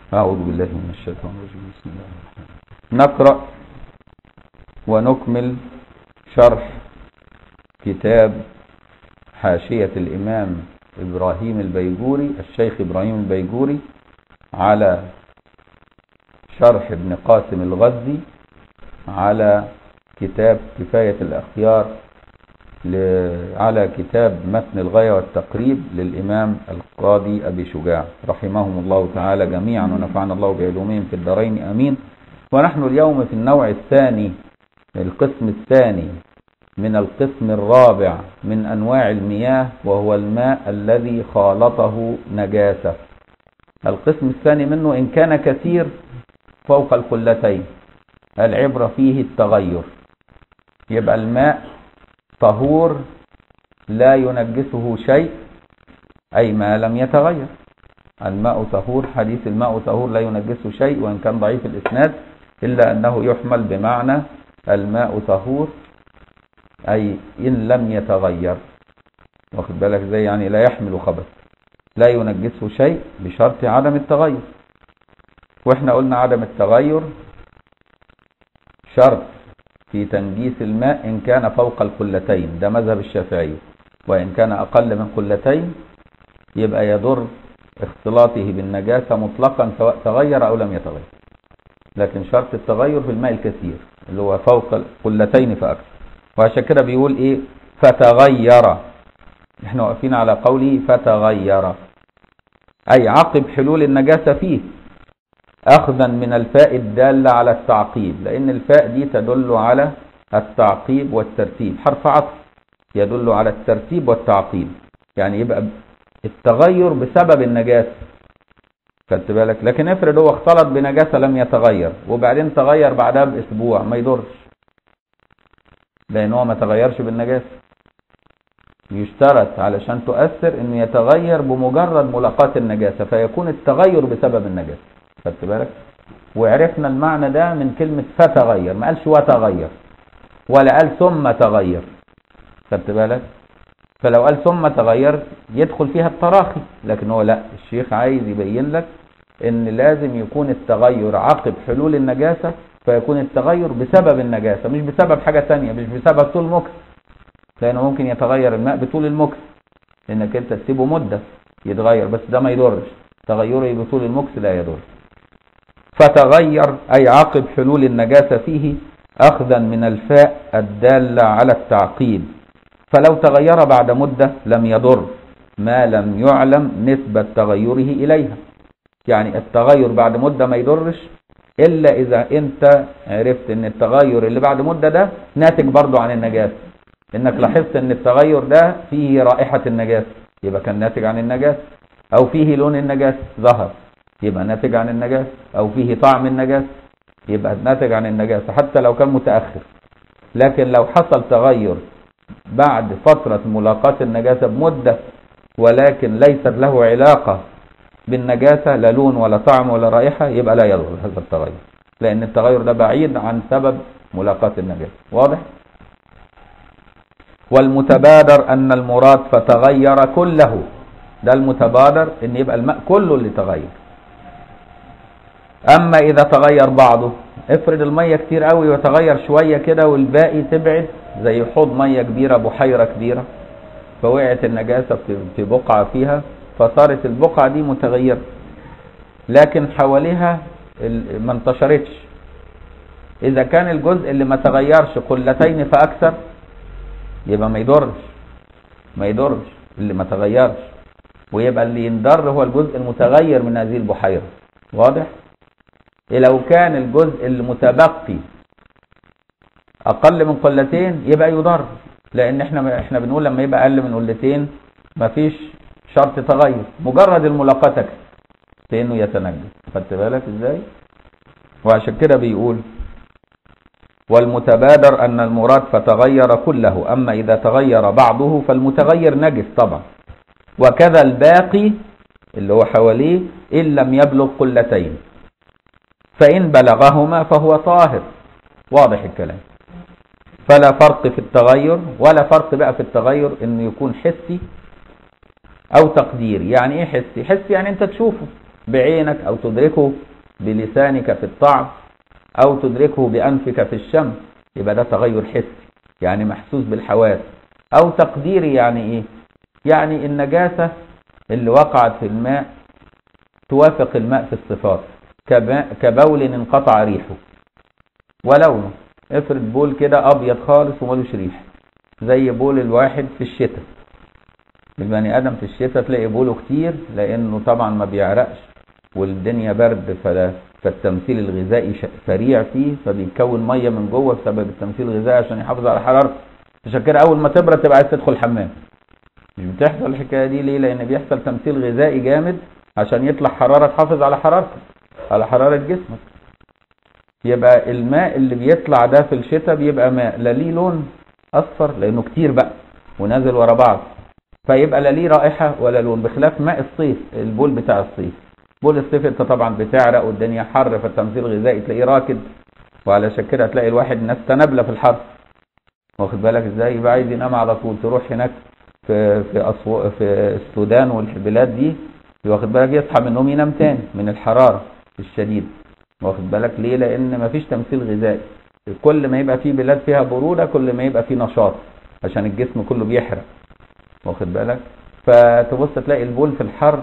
أعوذ بالله من الشيطان الرجيم بسم الله الرحمن الرحيم نقرأ ونكمل شرح كتاب حاشية الإمام إبراهيم البيجوري الشيخ إبراهيم البيجوري على شرح ابن قاسم الغزي على كتاب كفاية الأخيار على كتاب متن الغاية والتقريب للإمام القاضي أبي شجاع رحمهم الله تعالى جميعا ونفعنا الله بعلومهم في الدارين أمين ونحن اليوم في النوع الثاني القسم الثاني من القسم الرابع من أنواع المياه وهو الماء الذي خالطه نجاسة القسم الثاني منه إن كان كثير فوق القلتين العبرة فيه التغير يبقى الماء طهور لا ينجسه شيء أي ما لم يتغير الماء طهور حديث الماء طهور لا ينجسه شيء وإن كان ضعيف الإسناد إلا أنه يحمل بمعنى الماء طهور أي إن لم يتغير واخد بالك زي يعني لا يحمل خبث لا ينجسه شيء بشرط عدم التغير واحنا قلنا عدم التغير شرط في تنجيس الماء إن كان فوق القلتين ده مذهب الشافعي وإن كان أقل من قلتين يبقى يضر اختلاطه بالنجاسة مطلقا سواء تغير أو لم يتغير لكن شرط التغير في الماء الكثير اللي هو فوق القلتين فأكثر وعشان كده بيقول إيه فتغير احنا واقفين على قوله فتغير أي عقب حلول النجاسة فيه أخذا من الفاء الدالة على التعقيب لأن الفاء دي تدل على التعقيب والترتيب حرف عطف يدل على الترتيب والتعقيب يعني يبقى التغير بسبب النجاسة خدت بالك لكن افرض هو اختلط بنجاسة لم يتغير وبعدين تغير بعدها بأسبوع ما يضرش لأن هو ما تغيرش بالنجاسة يشترط علشان تؤثر انه يتغير بمجرد ملاقاة النجاسة فيكون التغير بسبب النجاسة خدت بالك وعرفنا المعنى ده من كلمة فتغير ما قالش وتغير ولا قال ثم تغير خدت بالك فلو قال ثم تغير يدخل فيها التراخي لكن هو لا الشيخ عايز يبين لك ان لازم يكون التغير عقب حلول النجاسة فيكون التغير بسبب النجاسة مش بسبب حاجة تانية مش بسبب طول مكس لانه ممكن يتغير الماء بطول المكس انك انت تسيبه مدة يتغير بس ده ما يضرش تغيره بطول المكس لا يضر فتغير أي عقب حلول النجاسة فيه أخذا من الفاء الدالة على التعقيب فلو تغير بعد مدة لم يضر ما لم يعلم نسبة تغيره إليها يعني التغير بعد مدة ما يضرش إلا إذا أنت عرفت أن التغير اللي بعد مدة ده ناتج برضو عن النجاسة إنك لاحظت أن التغير ده فيه رائحة النجاسة يبقى كان ناتج عن النجاسة أو فيه لون النجاسة ظهر يبقى ناتج عن النجاسة أو فيه طعم النجاسة يبقى ناتج عن النجاسة حتى لو كان متأخر لكن لو حصل تغير بعد فترة ملاقاة النجاسة بمدة ولكن ليست له علاقة بالنجاسة لا لون ولا طعم ولا رائحة يبقى لا يضر هذا التغير لأن التغير ده بعيد عن سبب ملاقاة النجاسة واضح؟ والمتبادر أن المراد فتغير كله ده المتبادر ان يبقى الماء كله اللي تغير اما اذا تغير بعضه افرض الميه كتير قوي وتغير شويه كده والباقي تبعد زي حوض ميه كبيره بحيره كبيره فوقعت النجاسه في بقعه فيها فصارت البقعه دي متغيره لكن حواليها ما انتشرتش اذا كان الجزء اللي ما تغيرش قلتين فاكثر يبقى ما يضرش ما يضرش اللي ما تغيرش ويبقى اللي ينضر هو الجزء المتغير من هذه البحيرة واضح لو كان الجزء المتبقي اقل من قلتين يبقى يضر لان احنا احنا بنقول لما يبقى اقل من قلتين مفيش شرط تغير مجرد الملاقاه تكفي لانه يتنجس خدت بالك ازاي وعشان كده بيقول والمتبادر ان المراد فتغير كله اما اذا تغير بعضه فالمتغير نجس طبعا وكذا الباقي اللي هو حواليه إن لم يبلغ قلتين فإن بلغهما فهو طاهر واضح الكلام فلا فرق في التغير ولا فرق بقى في التغير انه يكون حسي او تقديري يعني ايه حسي حسي يعني انت تشوفه بعينك او تدركه بلسانك في الطعم او تدركه بانفك في الشم يبقى ده تغير حسي يعني محسوس بالحواس او تقديري يعني ايه يعني النجاسة اللي وقعت في الماء توافق الماء في الصفات كبول انقطع ريحه ولونه افرض بول كده ابيض خالص ومالوش ريح زي بول الواحد في الشتاء البني ادم في الشتاء تلاقي بوله كتير لانه طبعا ما بيعرقش والدنيا برد فلا فالتمثيل الغذائي سريع فيه فبيكون ميه من جوه بسبب التمثيل الغذائي عشان يحافظ على حرارته عشان كده اول ما تبرد تبقى عايز تدخل الحمام مش بتحصل الحكايه دي ليه لان بيحصل تمثيل غذائي جامد عشان يطلع حراره تحافظ على حرارتك على حراره جسمك يبقى الماء اللي بيطلع ده في الشتاء بيبقى ماء لا ليه لون اصفر لانه كتير بقى ونازل ورا بعض فيبقى لا ليه رائحه ولا لون بخلاف ماء الصيف البول بتاع الصيف بول الصيف انت طبعا بتعرق والدنيا حر فالتمثيل الغذائي تلاقيه راكد وعلشان كده هتلاقي الواحد الناس تنابله في الحر واخد بالك ازاي يبقى عايز ينام على طول تروح هناك في في أصو... في السودان والبلاد دي واخد بالك يصحى من النوم ينام تاني من الحراره الشديده واخد بالك ليه لان مفيش تمثيل غذائي كل ما يبقى في بلاد فيها بروده كل ما يبقى في نشاط عشان الجسم كله بيحرق واخد بالك فتبص تلاقي البول في الحر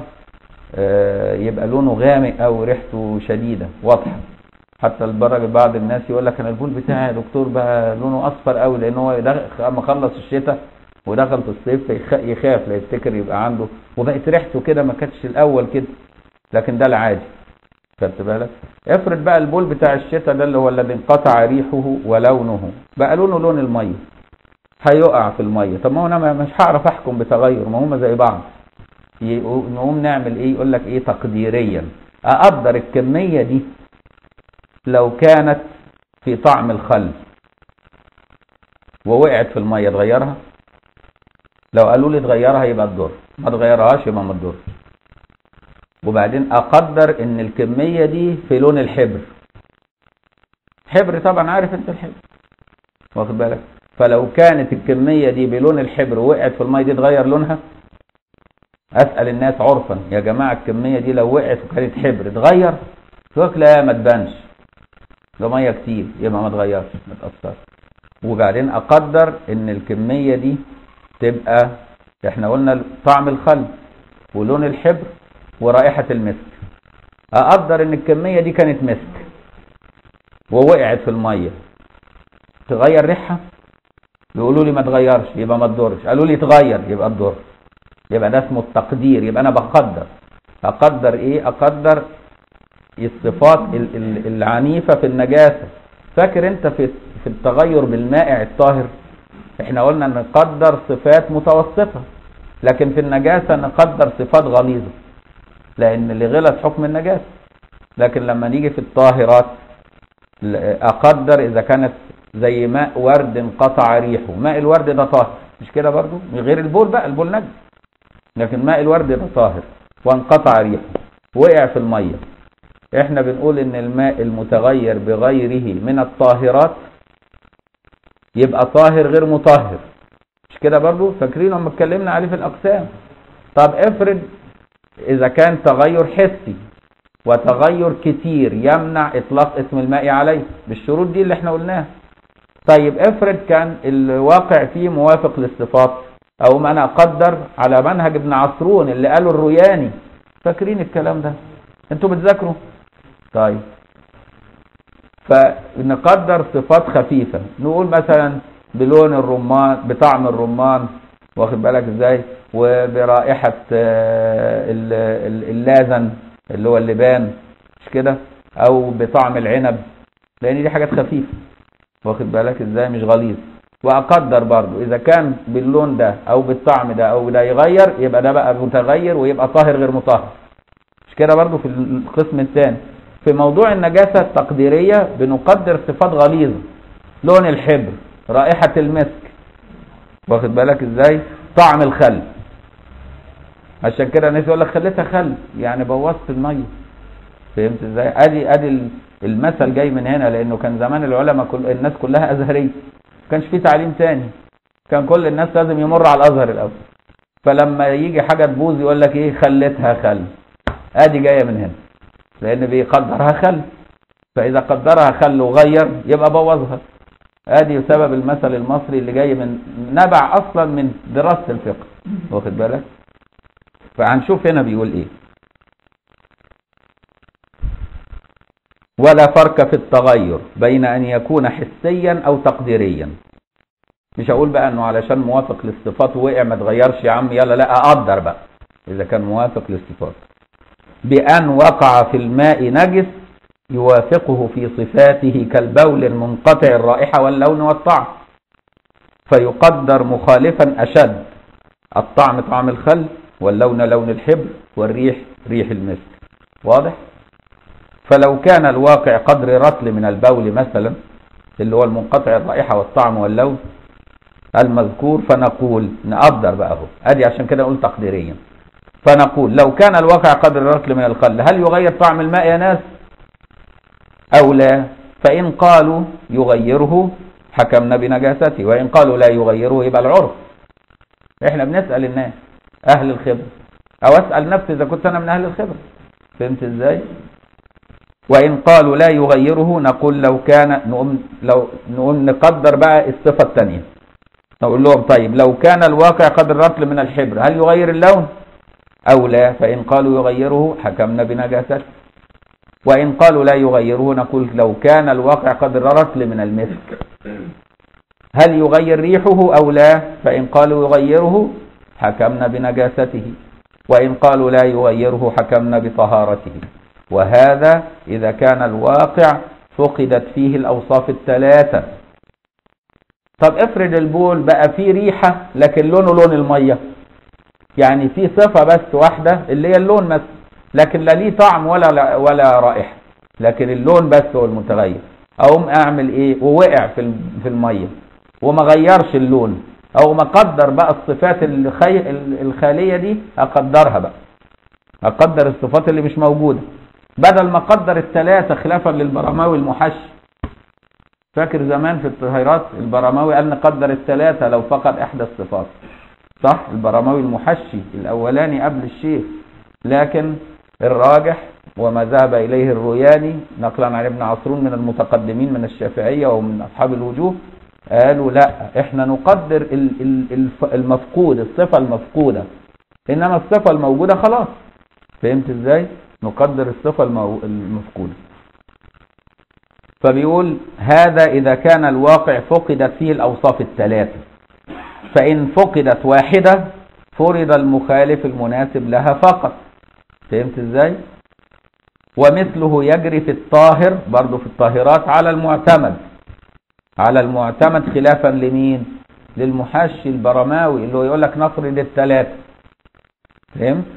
يبقى لونه غامق او ريحته شديده واضحه حتى لدرجه بعض الناس يقول لك انا البول بتاعي يا دكتور بقى لونه اصفر قوي لان هو اما خلص الشتاء ودخل في الصيف يخاف لا يفتكر يبقى عنده وبقت ريحته كده ما كانتش الاول كده لكن ده العادي خدت بالك افرض بقى البول بتاع الشتاء ده اللي هو الذي انقطع ريحه ولونه بقى لونه لون الميه هيقع في الميه طب ما هو انا مش هعرف احكم بتغير ما هم زي بعض نقوم نعمل ايه يقول لك ايه تقديريا اقدر الكميه دي لو كانت في طعم الخل ووقعت في الميه تغيرها لو قالوا لي تغيرها يبقى تضر ما تغيرهاش يبقى ما تضرش وبعدين اقدر ان الكميه دي في لون الحبر حبر طبعا عارف انت الحبر واخد بالك فلو كانت الكميه دي بلون الحبر وقعت في الميه دي تغير لونها اسال الناس عرفا يا جماعه الكميه دي لو وقعت وكانت حبر تغير يقول لا ما تبانش ده ميه كتير يبقى ما تغيرش ما تاثرش وبعدين اقدر ان الكميه دي تبقى احنا قلنا طعم الخل ولون الحبر ورائحه المسك اقدر ان الكميه دي كانت مسك ووقعت في الميه تغير ريحها يقولوا لي ما تغيرش يبقى ما تضرش قالوا لي تغير يبقى تضر يبقى ده اسمه التقدير يبقى انا بقدر اقدر ايه اقدر الصفات العنيفه في النجاسه فاكر انت في في التغير بالمائع الطاهر احنا قلنا نقدر صفات متوسطه لكن في النجاسه نقدر صفات غليظه لان اللي غلط حكم النجاسه لكن لما نيجي في الطاهرات اقدر اذا كانت زي ماء ورد انقطع ريحه ماء الورد ده طاهر مش كده برضو غير البول بقى البول نجس لكن ماء الورد ده طاهر وانقطع ريحه وقع في الميه احنا بنقول ان الماء المتغير بغيره من الطاهرات يبقى طاهر غير مطهر مش كده برضو فاكرين لما اتكلمنا عليه في الاقسام طب افرض اذا كان تغير حسي وتغير كتير يمنع اطلاق اسم الماء عليه بالشروط دي اللي احنا قلناها طيب افرض كان الواقع فيه موافق للصفات او ما انا اقدر على منهج ابن عصرون اللي قاله الرياني فاكرين الكلام ده انتوا بتذاكروا طيب فنقدر صفات خفيفة نقول مثلا بلون الرمان بطعم الرمان واخد بالك ازاي وبرائحة اللازن اللي هو اللبان مش كده او بطعم العنب لان دي حاجات خفيفة واخد بالك ازاي مش غليظ واقدر برضو اذا كان باللون ده او بالطعم ده او ده يغير يبقى ده بقى متغير ويبقى طاهر غير مطهر مش كده برضو في القسم الثاني في موضوع النجاسة التقديرية بنقدر صفات غليظة لون الحبر رائحة المسك واخد بالك ازاي طعم الخل عشان كده الناس يقول لك خليتها خل يعني بوظت الميه فهمت ازاي ادي ادي المثل جاي من هنا لانه كان زمان العلماء كل الناس كلها ازهريه ما كانش في تعليم تاني كان كل الناس لازم يمر على الازهر الاول فلما يجي حاجه تبوظ يقول لك ايه خليتها خل ادي جايه من هنا لان بيقدرها خل فاذا قدرها خل وغير يبقى بوظها ادي سبب المثل المصري اللي جاي من نبع اصلا من دراسه الفقه واخد بالك فهنشوف هنا بيقول ايه ولا فرق في التغير بين ان يكون حسيا او تقديريا مش هقول بقى انه علشان موافق للصفات وقع ما اتغيرش يا عم يلا لا اقدر بقى اذا كان موافق للصفات بان وقع في الماء نجس يوافقه في صفاته كالبول المنقطع الرائحة واللون والطعم فيقدر مخالفا أشد الطعم طعم الخل واللون لون الحبر والريح ريح المسك واضح؟ فلو كان الواقع قدر رطل من البول مثلا اللي هو المنقطع الرائحة والطعم واللون المذكور فنقول نقدر بقى اهو ادي عشان كده قلت تقديريا فنقول لو كان الواقع قدر رطل من الخل هل يغير طعم الماء يا ناس أو لا فإن قالوا يغيره حكمنا بنجاسته وإن قالوا لا يغيره يبقى العرف احنا بنسأل الناس أهل الخبر أو أسأل نفسي إذا كنت أنا من أهل الخبر فهمت إزاي وإن قالوا لا يغيره نقول لو كان نقوم, لو نقوم نقدر بقى الصفة الثانية نقول لهم طيب لو كان الواقع قدر رطل من الحبر هل يغير اللون أو لا فإن قالوا يغيره حكمنا بنجاسته وإن قالوا لا يغيره نقول لو كان الواقع قدر رطل من المسك هل يغير ريحه أو لا فإن قالوا يغيره حكمنا بنجاسته وإن قالوا لا يغيره حكمنا بطهارته وهذا إذا كان الواقع فقدت فيه الأوصاف الثلاثة طب افرض البول بقى فيه ريحة لكن لونه لون المية يعني في صفة بس واحدة اللي هي اللون مثلا لكن لا ليه طعم ولا ولا رائحه لكن اللون بس هو المتغير اقوم اعمل ايه ووقع في في الميه وما غيرش اللون او ما قدر بقى الصفات الخي... الخاليه دي اقدرها بقى اقدر الصفات اللي مش موجوده بدل ما اقدر الثلاثه خلافا للبرماوي المحشي فاكر زمان في الطهيرات البرماوي قال نقدر الثلاثه لو فقد احدى الصفات صح البرماوي المحشي الاولاني قبل الشيخ لكن الراجح وما ذهب إليه الروياني نقلا عن ابن عصرون من المتقدمين من الشافعية ومن أصحاب الوجوه قالوا لا احنا نقدر المفقود الصفة المفقودة إنما الصفة الموجودة خلاص فهمت ازاي نقدر الصفة المفقودة فبيقول هذا إذا كان الواقع فقدت فيه الأوصاف الثلاثة فإن فقدت واحدة فرض المخالف المناسب لها فقط فهمت ازاي ومثله يجري في الطاهر برضه في الطاهرات على المعتمد على المعتمد خلافا لمين للمحشي البرماوي اللي هو يقول لك نفرض الثلاثه فهمت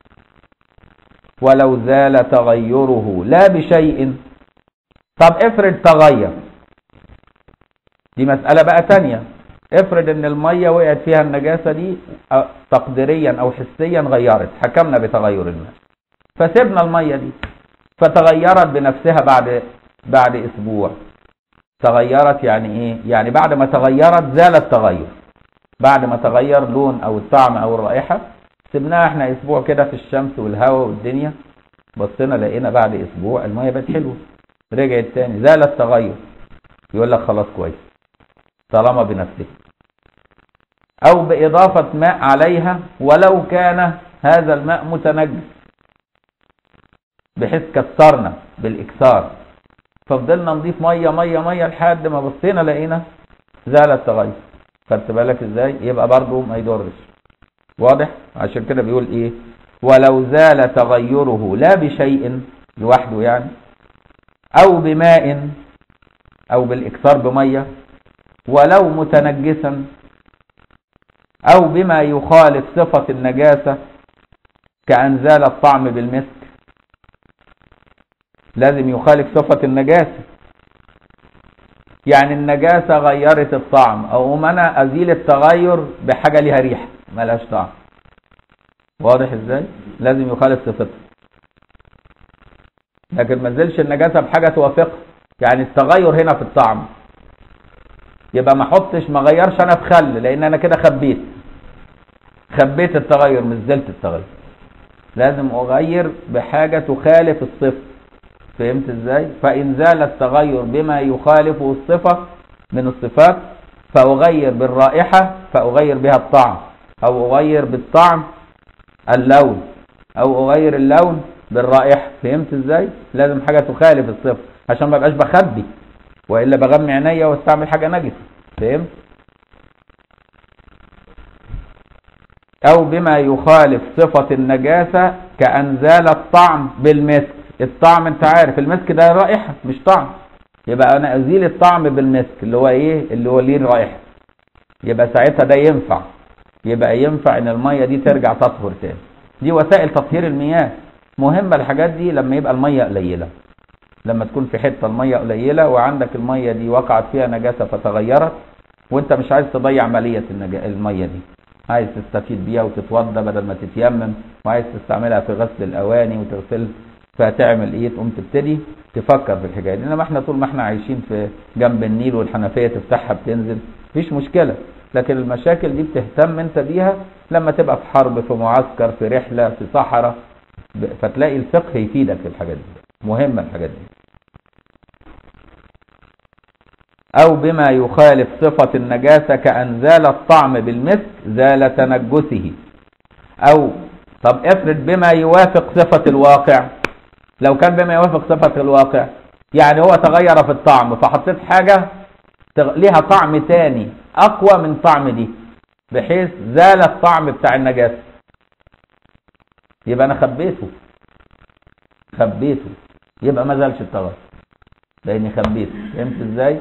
ولو زال تغيره لا بشيء طب افرض تغير دي مسألة بقى تانية افرض ان المية وقعت فيها النجاسة دي تقديريا او حسيا غيرت حكمنا بتغير الماء فسيبنا المية دي فتغيرت بنفسها بعد بعد اسبوع تغيرت يعني ايه يعني بعد ما تغيرت زال التغير بعد ما تغير لون او الطعم او الرائحة سيبناها احنا اسبوع كده في الشمس والهواء والدنيا بصينا لقينا بعد اسبوع المية بقت حلوه رجعت تاني زال التغير يقول لك خلاص كويس طالما بنفسه او باضافة ماء عليها ولو كان هذا الماء متنجس بحيث كسرنا بالاكسار ففضلنا نضيف ميه ميه ميه لحد ما بصينا لقينا زال التغير خدت بالك ازاي يبقى برضه ما يضرش واضح عشان كده بيقول ايه ولو زال تغيره لا بشيء لوحده يعني او بماء او بالاكثار بميه ولو متنجسا او بما يخالف صفة النجاسة كأن زال الطعم بالمسك لازم يخالف صفة النجاسة يعني النجاسة غيرت الطعم او انا ازيل التغير بحاجة ليها ريحة ملهاش طعم واضح ازاي لازم يخالف صفتها لكن ما زلش النجاسة بحاجة توافقها يعني التغير هنا في الطعم يبقى ما احطش ما غيرش انا في خل لان انا كده خبيت خبيت التغير مش زلت التغير لازم اغير بحاجة تخالف الصفة فهمت ازاي فان زال التغير بما يخالفه الصفة من الصفات فاغير بالرائحة فاغير بها الطعم او اغير بالطعم اللون او اغير اللون بالرائحة فهمت ازاي لازم حاجة تخالف الصفة عشان ما بقاش بخبي والا بغمي عينيا واستعمل حاجة نجسة فهمت او بما يخالف صفة النجاسة كأن زال الطعم بالمسك الطعم انت عارف المسك ده رائحة مش طعم يبقى انا ازيل الطعم بالمسك اللي هو ايه اللي هو ليه رائحة يبقى ساعتها ده ينفع يبقى ينفع ان المية دي ترجع تطهر تاني دي وسائل تطهير المياه مهمة الحاجات دي لما يبقى المية قليلة لما تكون في حتة المية قليلة وعندك المية دي وقعت فيها نجاسة فتغيرت وانت مش عايز تضيع مالية النجا... المية دي عايز تستفيد بيها وتتوضى بدل ما تتيمم وعايز تستعملها في غسل الاواني وتغسل فتعمل ايه تقوم تبتدي تفكر في الحكايه دي انما احنا طول ما احنا عايشين في جنب النيل والحنفيه تفتحها بتنزل مفيش مشكله لكن المشاكل دي بتهتم انت بيها لما تبقى في حرب في معسكر في رحله في صحراء فتلاقي الفقه يفيدك في الحاجات دي مهمه الحاجات دي أو بما يخالف صفة النجاسة كأن زال الطعم بالمسك زال تنجسه أو طب افرض بما يوافق صفة الواقع لو كان بما يوافق صفة الواقع يعني هو تغير في الطعم فحطيت حاجة ليها طعم تاني أقوى من طعم دي بحيث زال الطعم بتاع النجاسة يبقى أنا خبيته خبيته يبقى ما زالش التغير لأني خبيته فهمت ازاي؟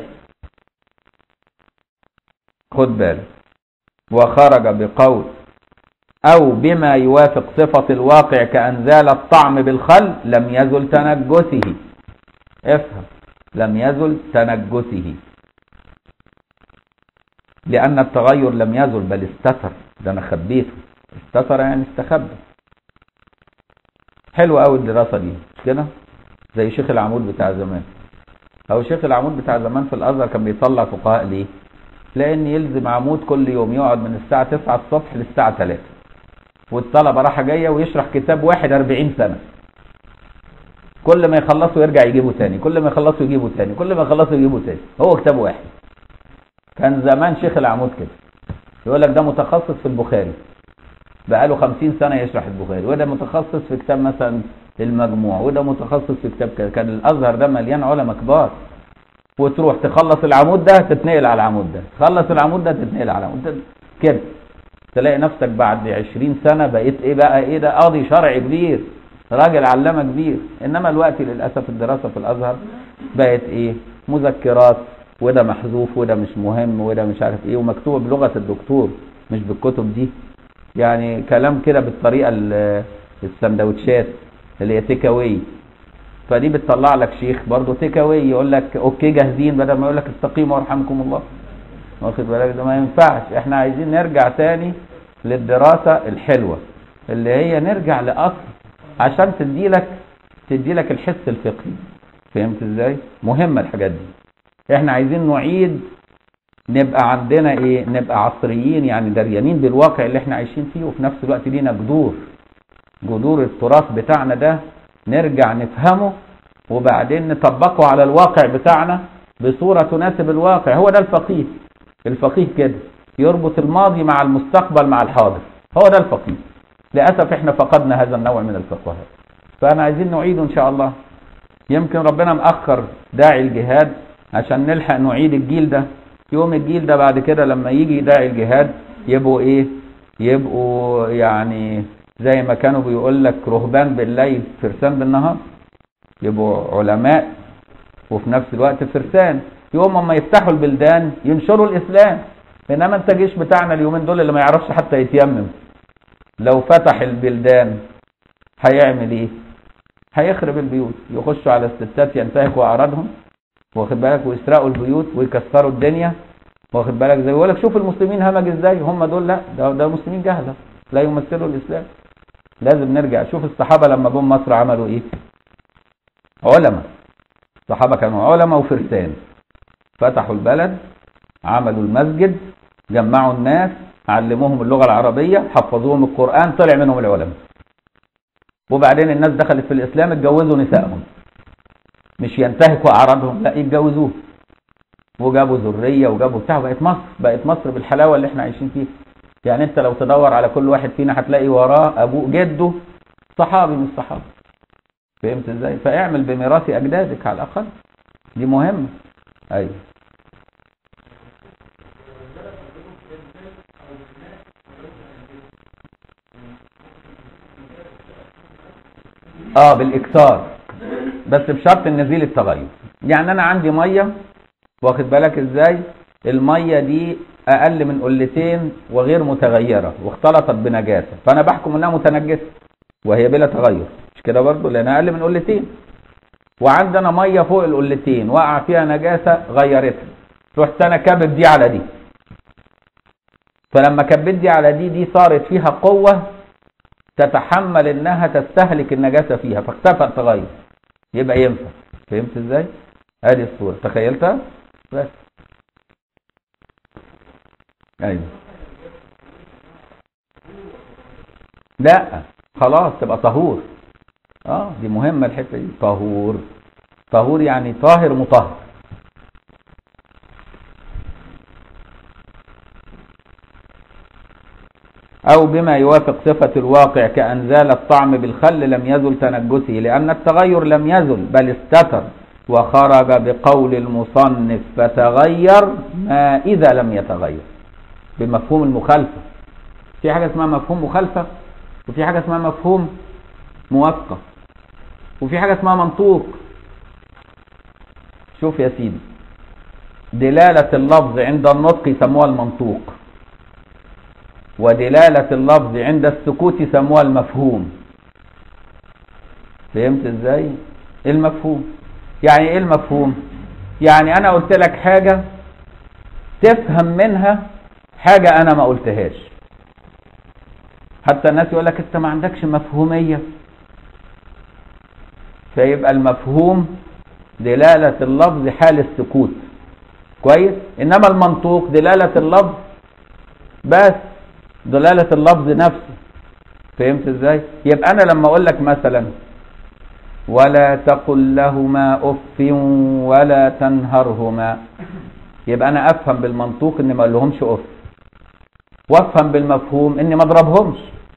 خد بالك وخرج بقول أو بما يوافق صفة الواقع كأن زال الطعم بالخل لم يزل تنجسه افهم لم يزل تنجسه لأن التغير لم يزل بل استتر ده أنا خبيته استتر يعني استخبى حلوة أوي الدراسة دي مش كده زي شيخ العمود بتاع زمان أو شيخ العمود بتاع زمان في الأزهر كان بيطلع فقهاء ليه لان يلزم عمود كل يوم يقعد من الساعة 9 الصبح للساعة 3 والطلبة راحة جاية ويشرح كتاب واحد 40 سنة كل ما يخلصوا يرجع يجيبه تاني كل ما يخلصوا يجيبه تاني كل ما يخلصوا يجيبه تاني هو كتاب واحد كان زمان شيخ العمود كده يقول لك ده متخصص في البخاري بقاله 50 سنة يشرح البخاري وده متخصص في كتاب مثلا المجموع وده متخصص في كتاب كده كان الازهر ده مليان علماء كبار وتروح تخلص العمود ده تتنقل على العمود ده تخلص العمود ده تتنقل على العمود ده كده تلاقي نفسك بعد 20 سنة بقيت ايه بقى ايه ده قاضي شرعي كبير راجل علامة كبير انما الوقت للأسف الدراسة في الازهر بقت ايه مذكرات وده محذوف وده مش مهم وده مش عارف ايه ومكتوب بلغة الدكتور مش بالكتب دي يعني كلام كده بالطريقة السندوتشات اللي هي تيك اواي فدي بتطلع لك شيخ برضه تيك اواي يقول لك اوكي جاهزين بدل ما يقول لك استقيموا وارحمكم الله واخد بالك ده ما ينفعش احنا عايزين نرجع تاني للدراسة الحلوة اللي هي نرجع لأصل عشان تدي لك تدي لك الحس الفقهي فهمت ازاي مهمة الحاجات دي احنا عايزين نعيد نبقى عندنا ايه نبقى عصريين يعني دريانين بالواقع اللي احنا عايشين فيه وفي نفس الوقت لينا جذور جذور التراث بتاعنا ده نرجع نفهمه وبعدين نطبقه على الواقع بتاعنا بصورة تناسب الواقع هو ده الفقيه الفقيه كده يربط الماضي مع المستقبل مع الحاضر هو ده الفقيه للأسف احنا فقدنا هذا النوع من الفقهاء فأنا عايزين نعيده إن شاء الله يمكن ربنا مأخر داعي الجهاد عشان نلحق نعيد الجيل ده يوم الجيل ده بعد كده لما يجي داعي الجهاد يبقوا ايه يبقوا يعني زي ما كانوا بيقول لك رهبان بالليل فرسان بالنهار يبقوا علماء وفي نفس الوقت فرسان يوم ما يفتحوا البلدان ينشروا الاسلام انما انت الجيش بتاعنا اليومين دول اللي ما يعرفش حتى يتيمم لو فتح البلدان هيعمل ايه هيخرب البيوت يخشوا على الستات ينتهكوا اعراضهم واخد بالك ويسرقوا البيوت ويكسروا الدنيا واخد بالك زي بيقول لك شوف المسلمين همج ازاي هم دول لا ده, ده مسلمين جهله لا يمثلوا الاسلام لازم نرجع شوف الصحابه لما جم مصر عملوا ايه علماء الصحابه كانوا علماء وفرسان فتحوا البلد عملوا المسجد جمعوا الناس علموهم اللغه العربيه حفظوهم القران طلع منهم العلماء وبعدين الناس دخلت في الاسلام اتجوزوا نسائهم مش ينتهكوا اعراضهم لا يتجوزوه وجابوا ذريه وجابوا بتاع بقت مصر بقت مصر بالحلاوه اللي احنا عايشين فيها يعني انت لو تدور على كل واحد فينا هتلاقي وراه ابوه جده صحابي من الصحابه فهمت ازاي فاعمل بميراث اجدادك على الاقل دي مهمه ايوه اه بالاكثار بس بشرط النزيل التغير يعني انا عندي ميه واخد بالك ازاي الميه دي اقل من قلتين وغير متغيره واختلطت بنجاسه فانا بحكم انها متنجسه وهي بلا تغير مش كده برضه لانها اقل من قلتين وعندنا ميه فوق القلتين وقع فيها نجاسه غيرتها رحت انا كبب دي على دي فلما كبت دي على دي دي صارت فيها قوه تتحمل انها تستهلك النجاسه فيها فاختفى التغير يبقى ينفع فهمت ازاي ادي الصوره تخيلتها بس ايوه لا خلاص تبقى طهور اه دي مهمه الحته دي طهور طهور يعني طاهر مطهر أو بما يوافق صفة الواقع كأن زال الطعم بالخل لم يزل تنجسه لأن التغير لم يزل بل استتر وخرج بقول المصنف فتغير ما إذا لم يتغير بمفهوم المخالفة في حاجة اسمها مفهوم مخالفة وفي حاجة اسمها مفهوم موافقة وفي حاجة اسمها منطوق شوف يا سيدي دلالة اللفظ عند النطق يسموها المنطوق ودلالة اللفظ عند السكوت يسموها المفهوم فهمت ازاي المفهوم يعني ايه المفهوم يعني انا قلت لك حاجة تفهم منها حاجة انا ما قلتهاش حتى الناس يقول لك انت ما عندكش مفهومية فيبقى المفهوم دلالة اللفظ حال السكوت كويس انما المنطوق دلالة اللفظ بس دلالة اللفظ نفسه فهمت ازاي يبقى انا لما اقول لك مثلا ولا تقل لهما اف ولا تنهرهما يبقى انا افهم بالمنطوق اني ما لهمش اف وافهم بالمفهوم اني ما اضربهمش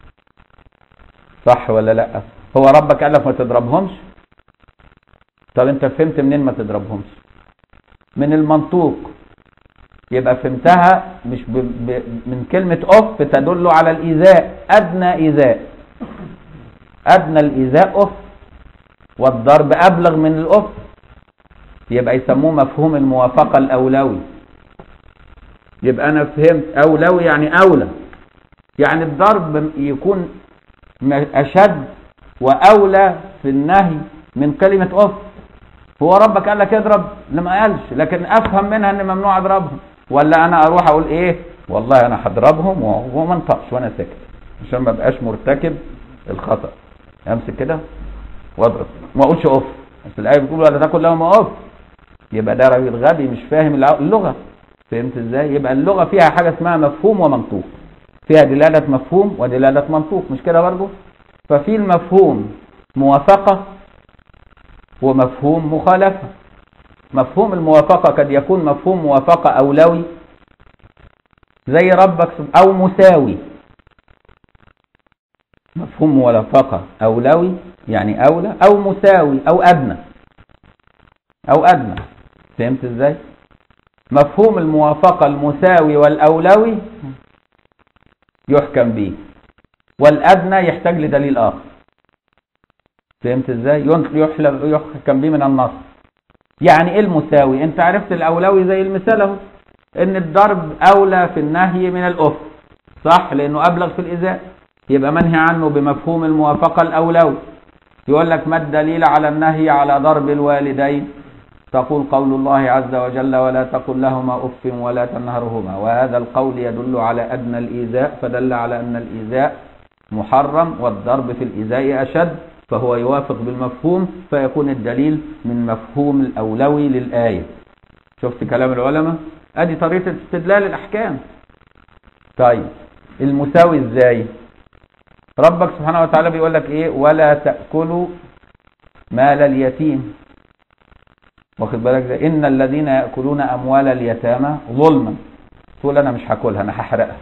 صح ولا لا هو ربك قال لك ما تضربهمش طب انت فهمت منين ما تضربهمش من المنطوق يبقى فهمتها مش ب... ب... من كلمة أف تدل على الإيذاء أدنى إيذاء أدنى الإيذاء أف والضرب أبلغ من الأف يبقى يسموه مفهوم الموافقة الأولوي يبقى أنا فهمت أولوي يعني أولى يعني الضرب يكون أشد وأولى في النهي من كلمة أف هو ربك قال لك اضرب لما قالش لكن افهم منها ان ممنوع اضربهم ولا انا اروح اقول ايه والله انا هضربهم وما انطقش وانا ساكت عشان ما ابقاش مرتكب الخطا امسك كده واضرب ما اقولش اوف بس الايه بتقول ولا تاكل لهم اوف يبقى ده راجل غبي مش فاهم اللغه فهمت ازاي يبقى اللغه فيها حاجه اسمها مفهوم ومنطوق فيها دلاله مفهوم ودلاله منطوق مش كده برضه ففي المفهوم موافقه ومفهوم مخالفه مفهوم الموافقة قد يكون مفهوم موافقة أولوي زي ربك أو مساوي مفهوم موافقة أولوي يعني أولى أو مساوي أو أدنى أو أدنى فهمت إزاي؟ مفهوم الموافقة المساوي والأولوي يحكم به والأدنى يحتاج لدليل آخر فهمت إزاي؟ يحكم به من النص يعني ايه المساوي انت عرفت الاولوي زي المثال اهو ان الضرب اولى في النهي من الاف صح لانه ابلغ في الايذاء يبقى منهي عنه بمفهوم الموافقه الاولوي يقول لك ما الدليل على النهي على ضرب الوالدين تقول قول الله عز وجل ولا تقل لهما اف ولا تنهرهما وهذا القول يدل على ادنى الايذاء فدل على ان الايذاء محرم والضرب في الايذاء اشد فهو يوافق بالمفهوم فيكون الدليل من مفهوم الأولوي للآية شفت كلام العلماء ادي طريقة استدلال الأحكام طيب المساوي ازاي ربك سبحانه وتعالى بيقول لك ايه ولا تأكلوا مال اليتيم واخد بالك ده ان الذين يأكلون اموال اليتامى ظلما تقول انا مش هاكلها انا هحرقها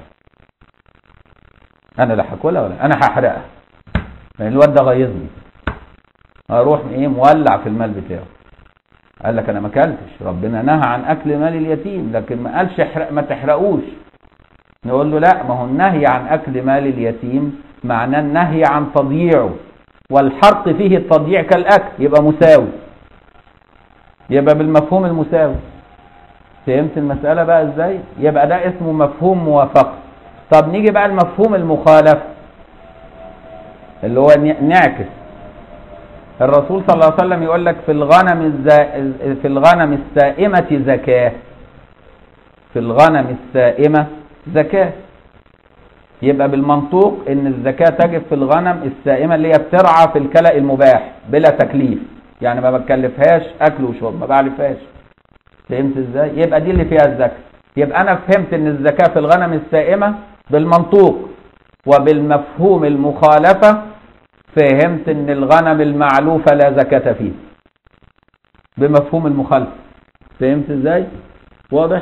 انا لا هاكلها ولا انا هحرقها يعني الواد ده غيظني اروح ايه مولع في المال بتاعه قال لك انا ما اكلتش ربنا نهى عن اكل مال اليتيم لكن ما قالش احرق ما تحرقوش نقول له لا ما هو النهي عن اكل مال اليتيم معناه النهي عن تضييعه والحرق فيه التضييع كالاكل يبقى مساوي يبقى بالمفهوم المساوي فهمت المسألة بقى ازاي يبقى ده اسمه مفهوم موافقة طب نيجي بقى المفهوم المخالف اللي هو نعكس الرسول صلى الله عليه وسلم يقول لك في الغنم الزا... في الغنم السائمة زكاة في الغنم السائمة زكاة يبقى بالمنطوق ان الزكاة تجب في الغنم السائمة اللي هي بترعى في الكلأ المباح بلا تكليف يعني ما بتكلفهاش اكل وشرب ما بعرفهاش فهمت ازاي يبقى دي اللي فيها الزكاة يبقى انا فهمت ان الزكاة في الغنم السائمة بالمنطوق وبالمفهوم المخالفة فهمت ان الغنم المعلوفة لا زكاة فيه بمفهوم المخالفة فهمت ازاي واضح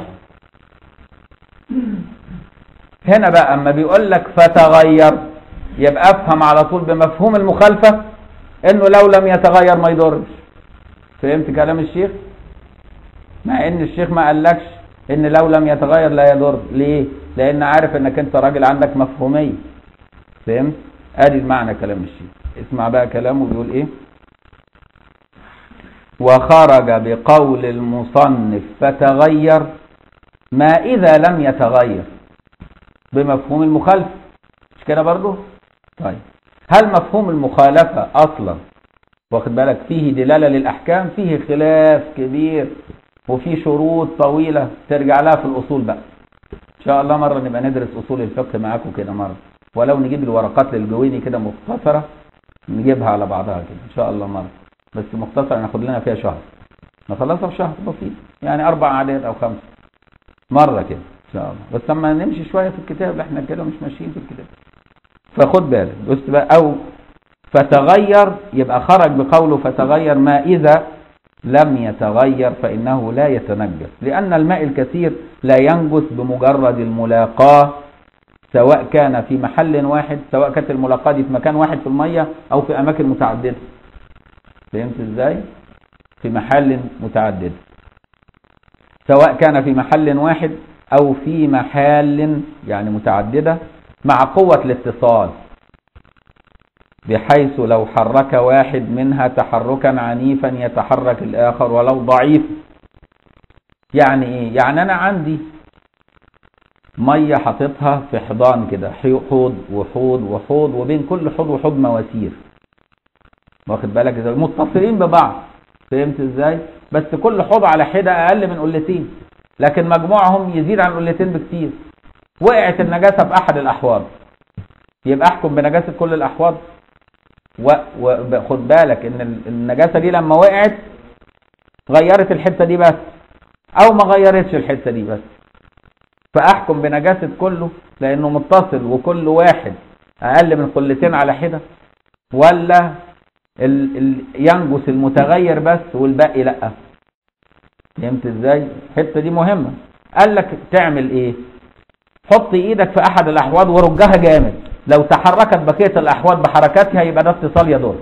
هنا بقى اما بيقول لك فتغير يبقى افهم على طول بمفهوم المخالفة انه لو لم يتغير ما يضرش فهمت كلام الشيخ مع ان الشيخ ما قالكش ان لو لم يتغير لا يضر ليه لان عارف انك انت راجل عندك مفهومية فهمت ادي المعنى كلام الشيخ اسمع بقى كلامه بيقول ايه وخرج بقول المصنف فتغير ما اذا لم يتغير بمفهوم المخالفة مش كده برضه طيب هل مفهوم المخالفة اصلا واخد بالك فيه دلالة للاحكام فيه خلاف كبير وفي شروط طويلة ترجع لها في الاصول بقى ان شاء الله مرة نبقى ندرس اصول الفقه معاكم كده مرة ولو نجيب الورقات للجويني كده مختصرة نجيبها على بعضها كده ان شاء الله مرة بس مختصرة ناخد لنا فيها شهر نخلصها في شهر بسيط يعني اربع عادات او خمسة مرة كده ان شاء الله بس لما نمشي شوية في الكتاب احنا كده مش ماشيين في الكتاب فخد بالك بص بقى او فتغير يبقى خرج بقوله فتغير ما اذا لم يتغير فانه لا يتنجس لان الماء الكثير لا ينجس بمجرد الملاقاه سواء كان في محل واحد سواء كانت الملاقاه دي في مكان واحد في الميه او في اماكن متعدده فهمت ازاي في محل متعدد سواء كان في محل واحد او في محال يعني متعددة مع قوة الاتصال بحيث لو حرك واحد منها تحركا عنيفا يتحرك الاخر ولو ضعيف يعني ايه يعني انا عندي مية حاططها في حضان كده حوض وحوض وحوض وبين كل حوض وحوض مواسير واخد بالك ازاي متصلين ببعض فهمت ازاي بس كل حوض على حده اقل من قلتين لكن مجموعهم يزيد عن قلتين بكتير وقعت النجاسه في احد الاحواض يبقى احكم بنجاسه كل الاحواض وخد بالك ان النجاسه دي لما وقعت غيرت الحته دي بس او ما غيرتش الحته دي بس فاحكم بنجاسه كله لانه متصل وكل واحد اقل من قلتين على حده ولا ال ال ينجس المتغير بس والباقي لا فهمت ازاي الحته دي مهمه قال لك تعمل ايه حط ايدك في احد الاحواض ورجها جامد لو تحركت بقيه الاحواض بحركاتها يبقى ده اتصال يضر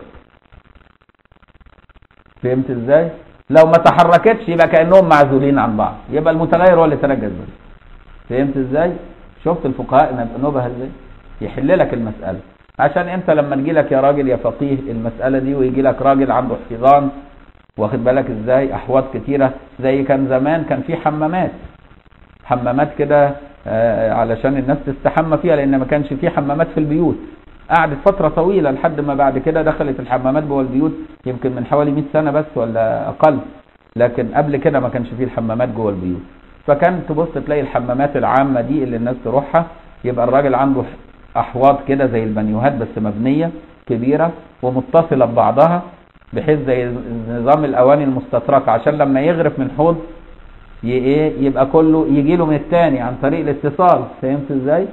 فهمت ازاي لو ما تحركتش يبقى كانهم معزولين عن بعض يبقى المتغير هو اللي تنجس بس فهمت ازاي شفت الفقهاء نبه ازاي يحل لك المساله عشان انت لما تجي لك يا راجل يا فقيه المسألة دي ويجي لك راجل عنده حفظان واخد بالك ازاي احواض كتيرة زي كان زمان كان في حمامات حمامات كده آه علشان الناس تستحمى فيها لان ما كانش في حمامات في البيوت قعدت فترة طويلة لحد ما بعد كده دخلت الحمامات جوه البيوت يمكن من حوالي 100 سنة بس ولا اقل لكن قبل كده ما كانش فيه الحمامات جوه البيوت فكان تبص تلاقي الحمامات العامة دي اللي الناس تروحها يبقى الراجل عنده احواض كده زي البنيوهات بس مبنيه كبيره ومتصله ببعضها بحيث زي نظام الاواني المستطرقه عشان لما يغرف من حوض ايه يبقى كله يجي له من الثاني عن طريق الاتصال فهمت ازاي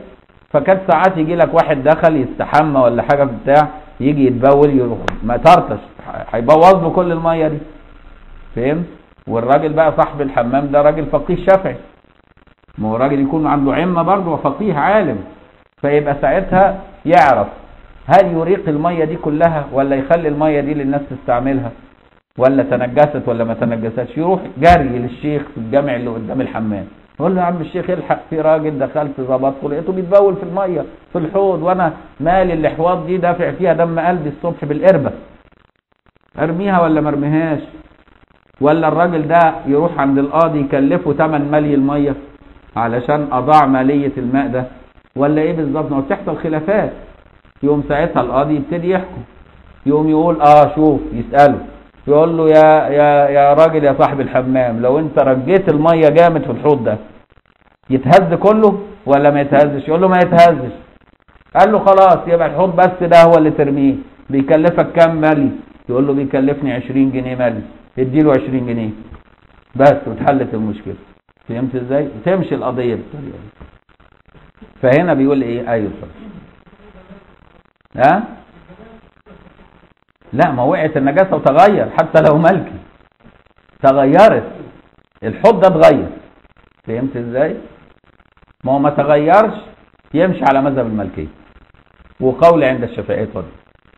فكانت ساعات يجي لك واحد دخل يستحمى ولا حاجه بتاع يجي يتبول يروح ما طرطش هيبوظ له كل الميه دي فهمت والراجل بقى صاحب الحمام ده راجل فقيه شافعي ما هو راجل يكون عنده عمه برضه وفقيه عالم فيبقى ساعتها يعرف هل يريق الميه دي كلها ولا يخلي الميه دي للناس تستعملها ولا تنجست ولا ما تنجستش يروح جري للشيخ في الجامع اللي قدام الحمام يقول له يا عم الشيخ الحق في راجل دخلت ظبطته لقيته بيتبول في الميه في الحوض وانا مالي الاحواض دي دافع فيها دم قلبي الصبح بالقربه ارميها ولا ما ارميهاش ولا الراجل ده يروح عند القاضي يكلفه ثمن ملي الميه علشان اضاع ماليه الماء ده ولا ايه بالظبط ما هو بتحصل خلافات يقوم ساعتها القاضي يبتدي يحكم يقوم يقول اه شوف يساله يقول له يا يا يا راجل يا صاحب الحمام لو انت رجيت الميه جامد في الحوض ده يتهز كله ولا ما يتهزش يقول له ما يتهزش قال له خلاص يبقى الحوض بس ده هو اللي ترميه بيكلفك كام ملي يقول له بيكلفني 20 جنيه ملي اديله 20 جنيه بس واتحلت المشكله فهمت ازاي تمشي القضيه بالطريقه دي فهنا بيقول ايه ايوه ها لا ما وقعت النجاسه وتغير حتى لو ملكي تغيرت الحوض ده اتغير فهمت ازاي ما هو ما تغيرش يمشي على مذهب الملكيه وقول عند الشافعيه اتفضل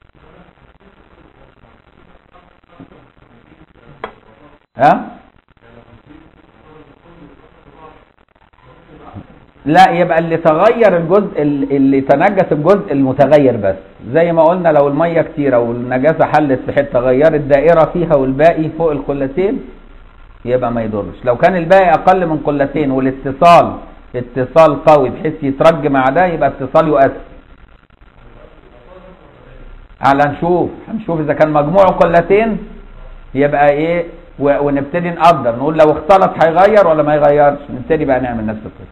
ها لا يبقى اللي تغير الجزء اللي تنجس الجزء المتغير بس زي ما قلنا لو الميه كتيره والنجاسه حلت في حته غيرت دائره فيها والباقي فوق القلتين يبقى ما يضرش لو كان الباقي اقل من قلتين والاتصال اتصال قوي بحيث يترج مع ده يبقى اتصال يؤثر على نشوف هنشوف اذا كان مجموعه قلتين يبقى ايه ونبتدي نقدر نقول لو اختلط هيغير ولا ما يغيرش نبتدي بقى نعمل نفس القصه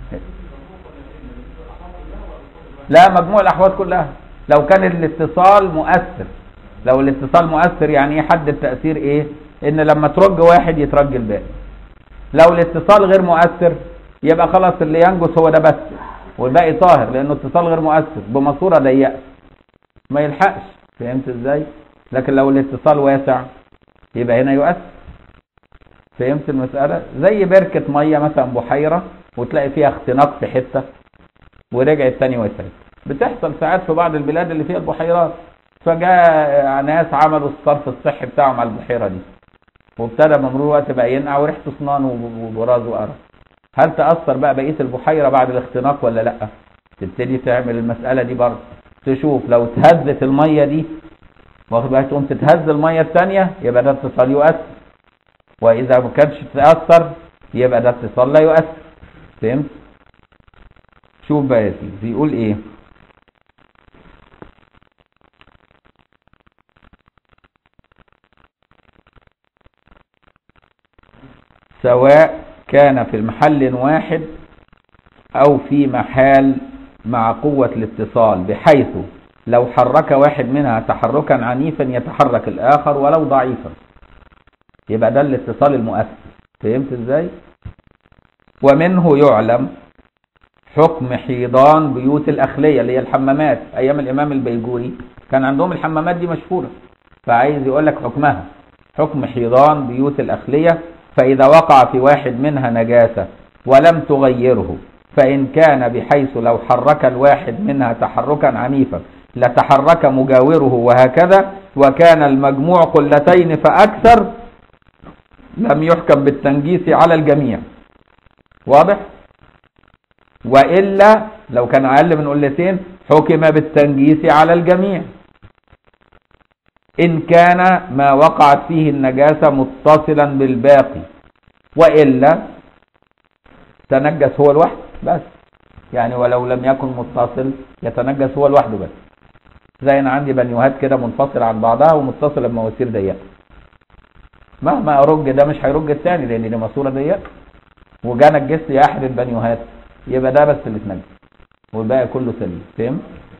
لا مجموع الاحوال كلها لو كان الاتصال مؤثر لو الاتصال مؤثر يعني ايه حد التاثير ايه ان لما ترج واحد يترج الباقي لو الاتصال غير مؤثر يبقى خلاص اللي ينجس هو ده بس والباقي طاهر لانه اتصال غير مؤثر بماسوره ضيقه ما يلحقش فهمت ازاي لكن لو الاتصال واسع يبقى هنا يؤثر فهمت المساله زي بركه ميه مثلا بحيره وتلاقي فيها اختناق في حته ورجعت تاني وسعت بتحصل ساعات في بعض البلاد اللي فيها البحيرات فجاء ناس عملوا الصرف الصحي بتاعهم على البحيره دي وابتدى بمرور الوقت بقى ينقع وريحته اسنان وبراز وقرف هل تاثر بقى بقيه البحيره بعد الاختناق ولا لا تبتدي تعمل المساله دي برضه تشوف لو اتهزت الميه دي واخد بالك تقوم تتهز الميه الثانيه يبقى ده اتصال يؤثر واذا ما كانش تاثر يبقى ده اتصال لا يؤثر فهمت شوف بقى يا سيدي بيقول ايه سواء كان في المحل واحد او في محال مع قوة الاتصال بحيث لو حرك واحد منها تحركا عنيفا يتحرك الاخر ولو ضعيفا يبقى ده الاتصال المؤثر فهمت ازاي ومنه يعلم حكم حيضان بيوت الأخلية اللي هي الحمامات أيام الإمام البيجوري كان عندهم الحمامات دي مشهورة فعايز يقول لك حكمها حكم حيضان بيوت الأخلية فإذا وقع في واحد منها نجاسة ولم تغيره فإن كان بحيث لو حرك الواحد منها تحركا عنيفا لتحرك مجاوره وهكذا وكان المجموع قلتين فأكثر لم يحكم بالتنجيس على الجميع واضح؟ وإلا لو كان أقل من قلتين حكم بالتنجيس على الجميع إن كان ما وقعت فيه النجاسة متصلا بالباقي وإلا تنجس هو الواحد بس يعني ولو لم يكن متصل يتنجس هو لوحده بس زي انا عندي بنيوهات كده منفصله عن بعضها ومتصله بمواسير ضيقه مهما ارج ده مش هيرج الثاني لان دي ماسوره ضيقه وجا نجست لي احد البنيوهات يبقى ده بس اللي اتنجس والباقي كله سليم فهمت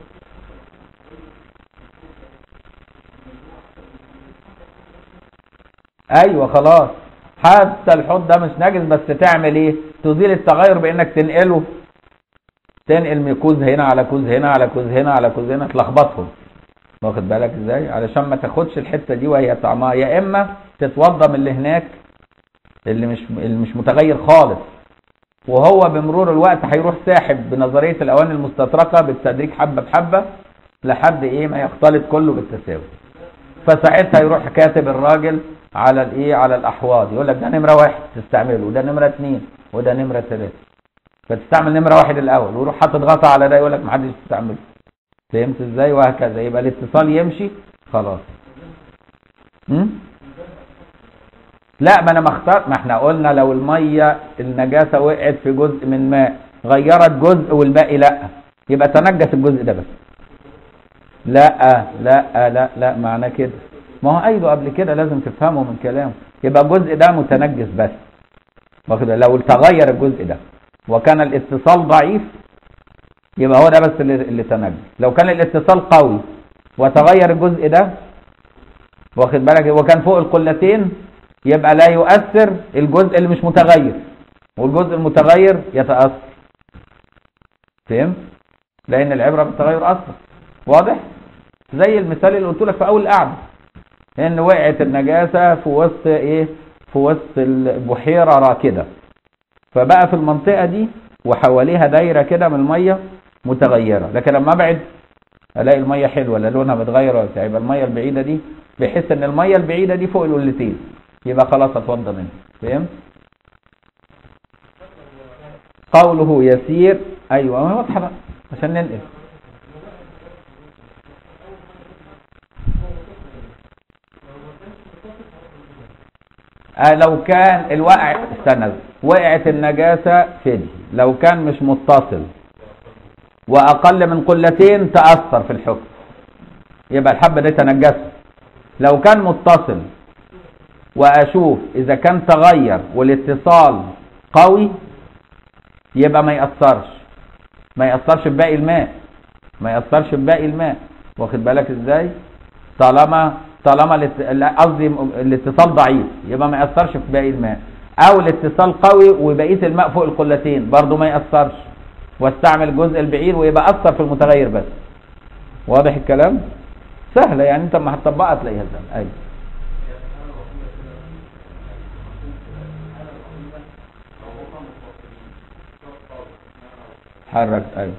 ايوه خلاص حتى الحوض ده مش نجس بس تعمل ايه تزيل التغير بانك تنقله تنقل من كوز هنا على كوز هنا على كوز هنا على كوز هنا تلخبطهم واخد بالك ازاي علشان ما تاخدش الحته دي وهي طعمها يا اما تتوضى من اللي هناك اللي مش اللي مش متغير خالص وهو بمرور الوقت هيروح ساحب بنظريه الاواني المستطرقه بالتدريج حبه بحبه لحد ايه ما يختلط كله بالتساوي فساعتها يروح كاتب الراجل على الايه على الاحواض يقول لك ده نمره واحد تستعمله وده نمره اثنين وده نمره ثلاثه فتستعمل نمره واحد الاول ويروح حاطط غطا على ده يقول لك ما حدش يستعمله فهمت ازاي وهكذا يبقى الاتصال يمشي خلاص م? لا ما انا ما اختار ما احنا قلنا لو الميه النجاسه وقعت في جزء من ماء غيرت جزء والباقي لا يبقى تنجس الجزء ده بس لا لا لا لا معناه كده ما هو قايله قبل كده لازم تفهمه من كلامه يبقى الجزء ده متنجس بس واخد لو تغير الجزء ده وكان الاتصال ضعيف يبقى هو ده بس اللي, اللي تنجس لو كان الاتصال قوي وتغير الجزء ده واخد بالك وكان فوق القلتين يبقى لا يؤثر الجزء اللي مش متغير والجزء المتغير يتأثر فهمت لان العبرة بالتغير اصلا واضح زي المثال اللي قلت لك في اول القعده ان وقعت النجاسه في وسط ايه في وسط البحيره راكده فبقى في المنطقه دي وحواليها دايره كده من الميه متغيره لكن لما ابعد الاقي الميه حلوه لا لونها متغير ولا بتاع يبقى الميه البعيده دي بحيث ان الميه البعيده دي فوق القلتين يبقى خلاص اتوضى منها فهمت قوله يسير ايوه واضحه بقى عشان ننقل آه لو كان الوقع استنى وقعت النجاسة في دي لو كان مش متصل وأقل من قلتين تأثر في الحكم يبقى الحبة دي تنجست لو كان متصل وأشوف إذا كان تغير والاتصال قوي يبقى ما يأثرش ما يأثرش بباقي الماء ما يأثرش بباقي الماء واخد بالك ازاي طالما طالما قصدي الاتصال ضعيف يبقى ما ياثرش في باقي الماء او الاتصال قوي وبقيه الماء فوق القلتين برضه ما ياثرش واستعمل الجزء البعيد ويبقى اثر في المتغير بس واضح الكلام سهله يعني انت لما هتطبقها تلاقيها سهله ايوه حرك ايوه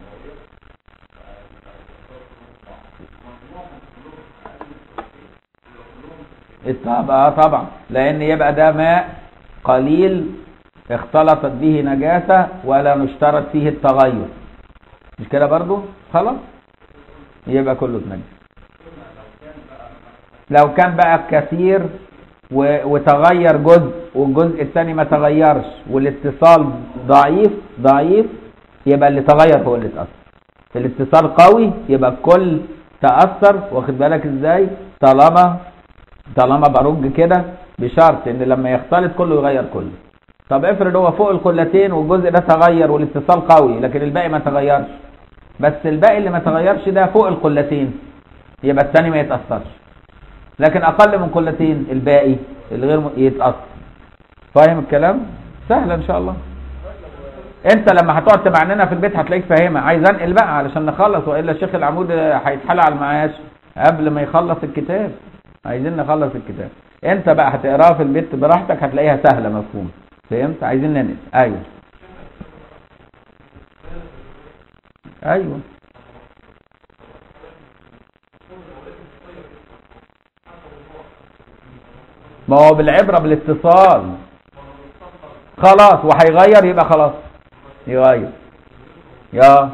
طبعا طبعا لان يبقى ده ماء قليل اختلطت به نجاسة ولا نشترط فيه التغير مش كده برضو خلاص يبقى كله تنجس لو كان بقى كثير وتغير جزء والجزء الثاني ما تغيرش والاتصال ضعيف ضعيف يبقى اللي تغير هو اللي اتأثر الاتصال قوي يبقى الكل تأثر واخد بالك ازاي طالما طالما برج كده بشرط ان لما يختلط كله يغير كله طب افرض هو فوق القلتين والجزء ده تغير والاتصال قوي لكن الباقي ما تغيرش بس الباقي اللي ما تغيرش ده فوق القلتين يبقى الثاني ما يتأثرش لكن اقل من قلتين الباقي الغير يتأثر فاهم الكلام سهل ان شاء الله انت لما هتقعد تمعننا في البيت هتلاقيك فاهمها عايز انقل بقى علشان نخلص والا الشيخ العمود هيتحلق على المعاش قبل ما يخلص الكتاب عايزين نخلص الكتاب انت بقى هتقراها في البيت براحتك هتلاقيها سهله مفهوم فهمت عايزين ننقل ايوه ايوه ما هو بالعبره بالاتصال خلاص وهيغير يبقى خلاص يغير يا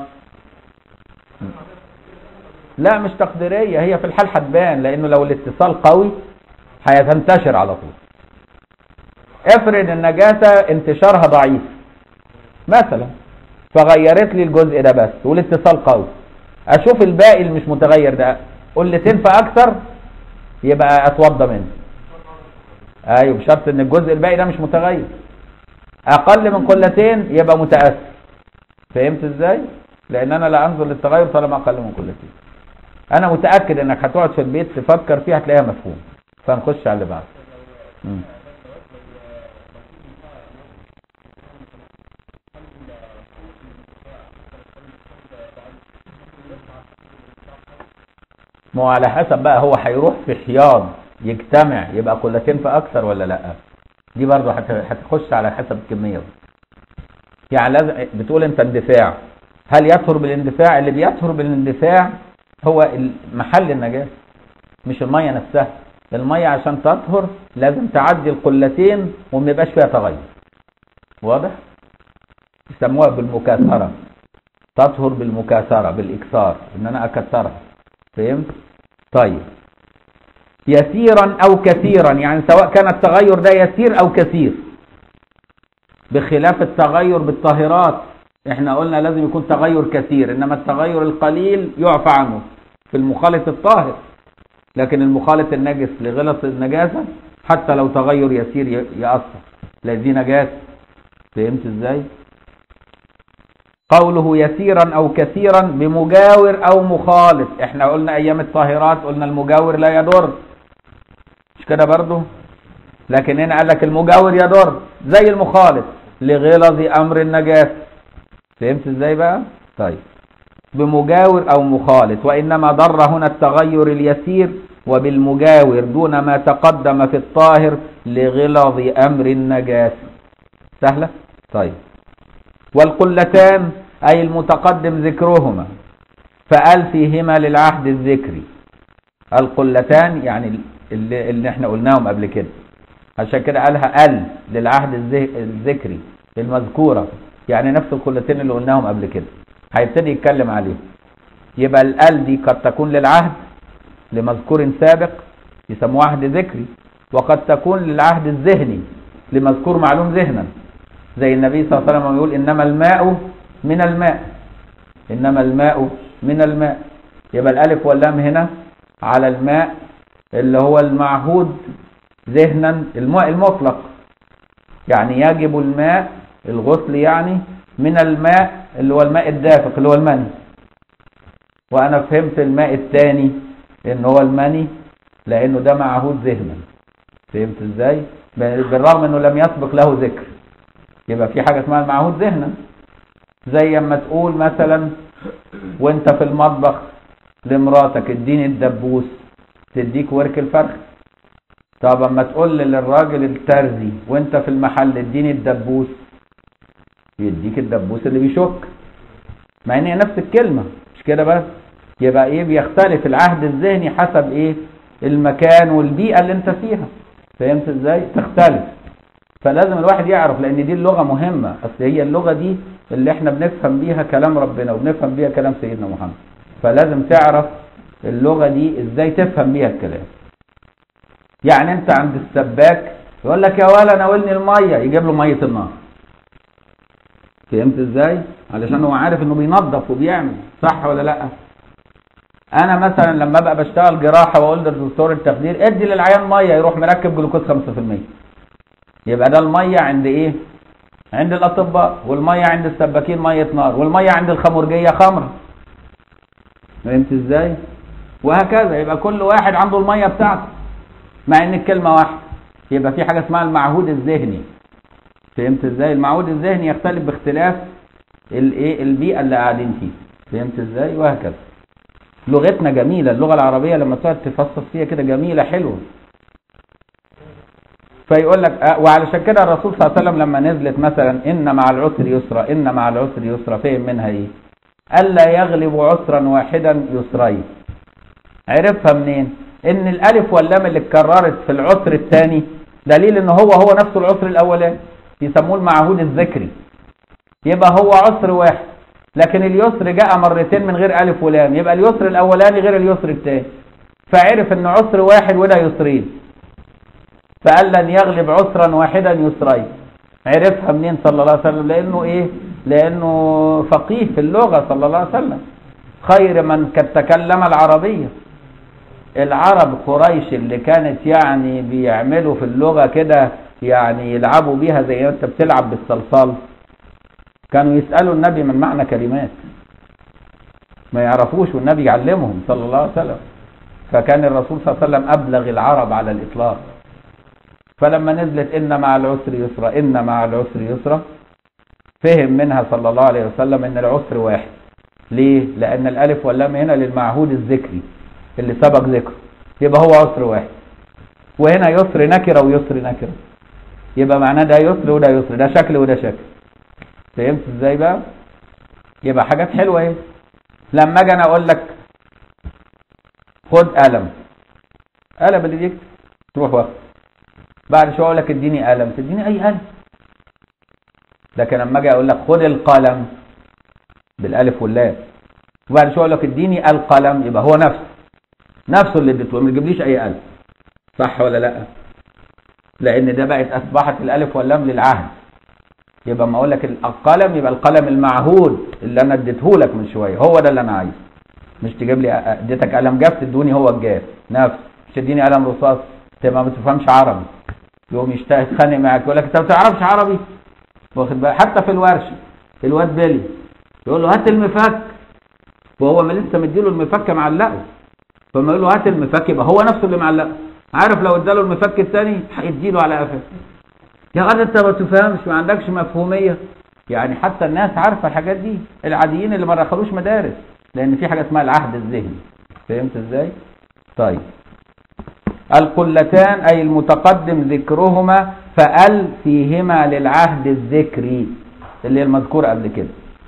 لا مش تقديريه هي في الحال هتبان لانه لو الاتصال قوي هيتنتشر على طول افرض النجاسه انتشارها ضعيف مثلا فغيرت لي الجزء ده بس والاتصال قوي اشوف الباقي اللي مش متغير ده قلتين فاكثر يبقى اتوضى منه ايوه بشرط ان الجزء الباقي ده مش متغير اقل من قلتين يبقى متاثر فهمت ازاي لان انا لا انظر للتغير طالما اقل من قلتين انا متاكد انك هتقعد في البيت تفكر فيها هتلاقيها مفهوم فنخش على اللي بعده ما هو على حسب بقى هو هيروح في حياض يجتمع يبقى قلتين فاكثر ولا لا دي برضه هت- هتخش على حسب الكميه يعني لازم بتقول انت اندفاع هل يطهر بالاندفاع اللي بيطهر بالاندفاع هو ال- محل النجاسه مش الميه نفسها الميه عشان تطهر لازم تعدي القلتين وما يبقاش فيها تغير واضح يسموها بالمكاثره تطهر بالمكاثره بالاكثار ان انا اكثرها فهمت طيب يسيرا او كثيرا يعني سواء كان التغير ده يسير او كثير بخلاف التغير بالطاهرات احنا قلنا لازم يكون تغير كثير انما التغير القليل يعفى عنه في المخالط الطاهر لكن المخالط النجس لغلط النجاسة حتى لو تغير يسير ي- يأثر لأن دي نجاسة فهمت ازاي قوله يسيرا او كثيرا بمجاور او مخالط احنا قلنا ايام الطاهرات قلنا المجاور لا يضر مش كده برضو لكن هنا قال لك المجاور يضر زي المخالط لغلظ امر النجاسة فهمت ازاي بقى طيب بمجاور او مخالط وانما ضر هنا التغير اليسير وبالمجاور دون ما تقدم في الطاهر لغلظ امر النجاسة سهلة طيب والقلتان اي المتقدم ذكرهما فقال فيهما للعهد الذكري القلتان يعني اللي, اللي احنا قلناهم قبل كده عشان كده قالها ال للعهد الذ- الذكري المذكورة يعني نفس القلتين اللي قلناهم قبل كده هيبتدي يتكلم عليهم يبقى الال دي قد تكون للعهد لمذكور سابق يسموه عهد ذكري وقد تكون للعهد الذهني لمذكور معلوم ذهنا زي النبي صلى الله عليه وسلم يقول انما الماء من الماء انما الماء من الماء يبقى الالف واللام هنا على الماء اللي هو المعهود ذهنا الماء المطلق يعني يجب الماء الغسل يعني من الماء اللي هو الماء الدافق اللي هو المني وانا فهمت الماء الثاني ان هو المني لانه ده معهود ذهنا فهمت ازاي بالرغم انه لم يسبق له ذكر يبقى في حاجه اسمها المعهود ذهنا زي اما تقول مثلا وانت في المطبخ لمراتك اديني الدبوس تديك ورك الفرخ طب اما تقول للراجل الترزي وانت في المحل اديني الدبوس يديك الدبوس اللي بيشك مع ان هي نفس الكلمه مش كده بس يبقى ايه بيختلف العهد الذهني حسب ايه المكان والبيئه اللي انت فيها فهمت ازاي تختلف فلازم الواحد يعرف لان دي اللغه مهمه اصل هي اللغه دي اللي احنا بنفهم بيها كلام ربنا وبنفهم بيها كلام سيدنا محمد فلازم تعرف اللغه دي ازاي تفهم بيها الكلام يعني انت عند السباك يقول لك يا ولا ناولني الميه يجيب له ميه النار فهمت ازاي علشان هو عارف انه بينظف وبيعمل صح ولا لا انا مثلا لما ابقى بشتغل جراحه واقول للدكتور التخدير ادي للعيان ميه يروح مركب جلوكوز 5% يبقى ده الميه عند ايه عند الاطباء والميه عند السباكين ميه نار والميه عند الخمرجيه خمر فهمت ازاي وهكذا يبقى كل واحد عنده الميه بتاعته مع ان الكلمه واحده يبقى في حاجه اسمها المعهود الذهني فهمت ازاي المعهود الذهني يختلف باختلاف الايه البيئه اللي قاعدين فيها فهمت ازاي وهكذا لغتنا جميله اللغه العربيه لما تقعد تفصص فيها كده جميله حلوه فيقول لك آه وعلشان كده الرسول صلى الله عليه وسلم لما نزلت مثلا ان مع العسر يسرا ان مع العسر يسرا فهم منها ايه الا يغلب عسرا واحدا يسرين عرفها منين ان الالف واللام اللي اتكررت في العسر الثاني دليل ان هو هو نفسه العسر الاولاني يسموه المعهود الذكري يبقى هو عسر واحد لكن اليسر جاء مرتين من غير الف ولام يبقى اليسر الاولاني غير اليسر الثاني فعرف ان عسر واحد وده يسرين فقال لن يغلب عسرا واحدا يسرين عرفها منين صلى الله عليه وسلم لانه ايه لانه فقيه في اللغه صلى الله عليه وسلم خير من قد تكلم العربيه العرب قريش اللي كانت يعني بيعملوا في اللغه كده يعني يلعبوا بيها زي انت بتلعب بالصلصال كانوا يسالوا النبي من معنى كلمات ما يعرفوش والنبي يعلمهم صلى الله عليه وسلم فكان الرسول صلى الله عليه وسلم ابلغ العرب على الاطلاق فلما نزلت ان مع العسر يسرا ان مع العسر يسرا فهم منها صلى الله عليه وسلم ان العسر واحد ليه لان الالف واللام هنا للمعهود الذكري اللي سبق ذكره يبقى هو عسر واحد وهنا يسر نكره ويسر نكره يبقى معناه ده يسر وده يسر ده شكل وده شكل فهمت ازاي بقى يبقى حاجات حلوه اهي لما اجي انا اقول لك خد قلم قلم اللي يكتب تروح واخد بعد شويه اقول لك اديني قلم تديني اي قلم لكن لما اجي اقول لك خد القلم بالالف واللام وبعد شويه اقول لك اديني القلم يبقى هو نفسه نفسه اللي اديته ما تجيبليش اي قلم صح ولا لا لان ده بقت اصبحت الالف واللام للعهد يبقى ما اقول لك القلم يبقى القلم المعهود اللي انا اديته لك من شويه هو ده اللي انا عايزه مش تجيب لي اديتك قلم جاف تدوني هو الجاف نفس مش تديني قلم رصاص تبقى ما بتفهمش عربي يقوم يتخانق معاك يقول لك انت ما بتعرفش عربي واخد بالك حتى في الورشه الواد بيلي يقول له هات المفك وهو ما لسه مديله المفك معلقه فما يقول له هات المفك يبقى هو نفسه اللي معلقه عارف لو اداله المفك الثاني هيديله على قفاه يا غدا انت ما تفهمش ما عندكش مفهوميه يعني حتى الناس عارفه الحاجات دي العاديين اللي ما دخلوش مدارس لان في حاجه اسمها العهد الذهني فهمت ازاي طيب القلتان اي المتقدم ذكرهما فال فيهما للعهد الذكري اللي هي المذكور قبل كده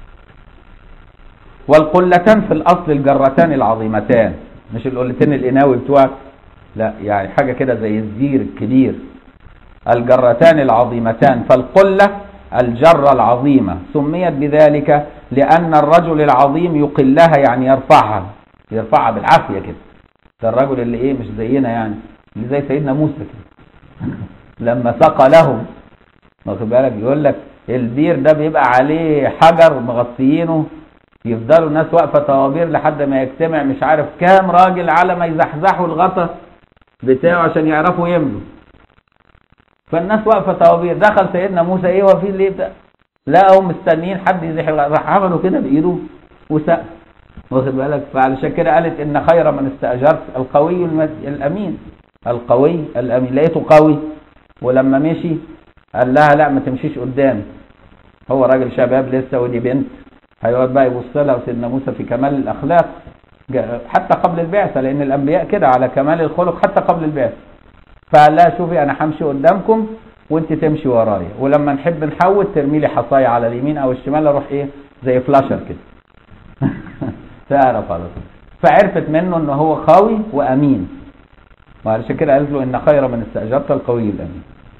والقلتان في الاصل الجرتان العظيمتان مش القلتين القناوي بتوعك لا يعني حاجه كده زي الزير الكبير الجرتان العظيمتان فالقلة الجرة العظيمة سميت بذلك لأن الرجل العظيم يقلها يعني يرفعها يرفعها بالعافية كده ده الرجل اللي ايه مش زينا يعني اللي زي سيدنا موسى كده لما سقى لهم واخد بالك يقول لك البير ده بيبقى عليه حجر مغطيينه يفضلوا الناس واقفه طوابير لحد ما يجتمع مش عارف كام راجل على ما يزحزحوا الغطا بتاعه عشان يعرفوا يملوا فالناس واقفه طوابير دخل سيدنا موسى ايه هو في اللي ده لقوا مستنيين حد يزيح راح عملوا كده بايده وسقف واخد بالك فعلشان كده قالت ان خير من استاجرت القوي الامين القوي الامين لقيته قوي ولما مشي قال لها لا ما تمشيش قدامي هو راجل شباب لسه ودي بنت هيقعد بقى يبص لها وسيدنا موسى في كمال الاخلاق حتى قبل البعثه لان الانبياء كده على كمال الخلق حتى قبل البعثه فقال لها شوفي انا همشي قدامكم وانت تمشي ورايا ولما نحب نحول ترمي لي حصايه على اليمين او الشمال اروح ايه زي فلاشر كده تعرف على طول فعرفت منه ان هو قوي وامين وعلشان كده قالت له ان خير من استاجرت القوي الامين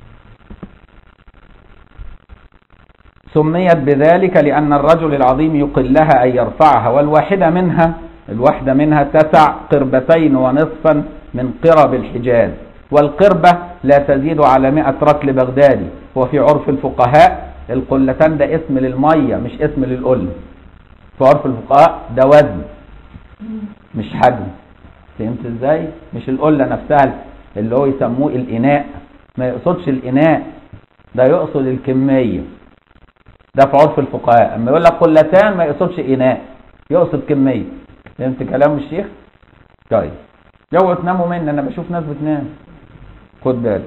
سميت بذلك لأن الرجل العظيم يقلها أي يرفعها والواحدة منها الواحدة منها تسع قربتين ونصفا من قرب الحجاز والقربة لا تزيد على مئة رطل بغدادي وفي عرف الفقهاء القلتان ده اسم للمية مش اسم للقل في عرف الفقهاء ده وزن مش حجم فهمت ازاي مش القلة نفسها اللي هو يسموه الإناء ما يقصدش الإناء ده يقصد الكمية ده في عرف الفقهاء اما يقول لك قلتان ما يقصدش اناء يقصد كميه فهمت كلام الشيخ طيب اوعوا تناموا مني انا بشوف ناس بتنام خد بالك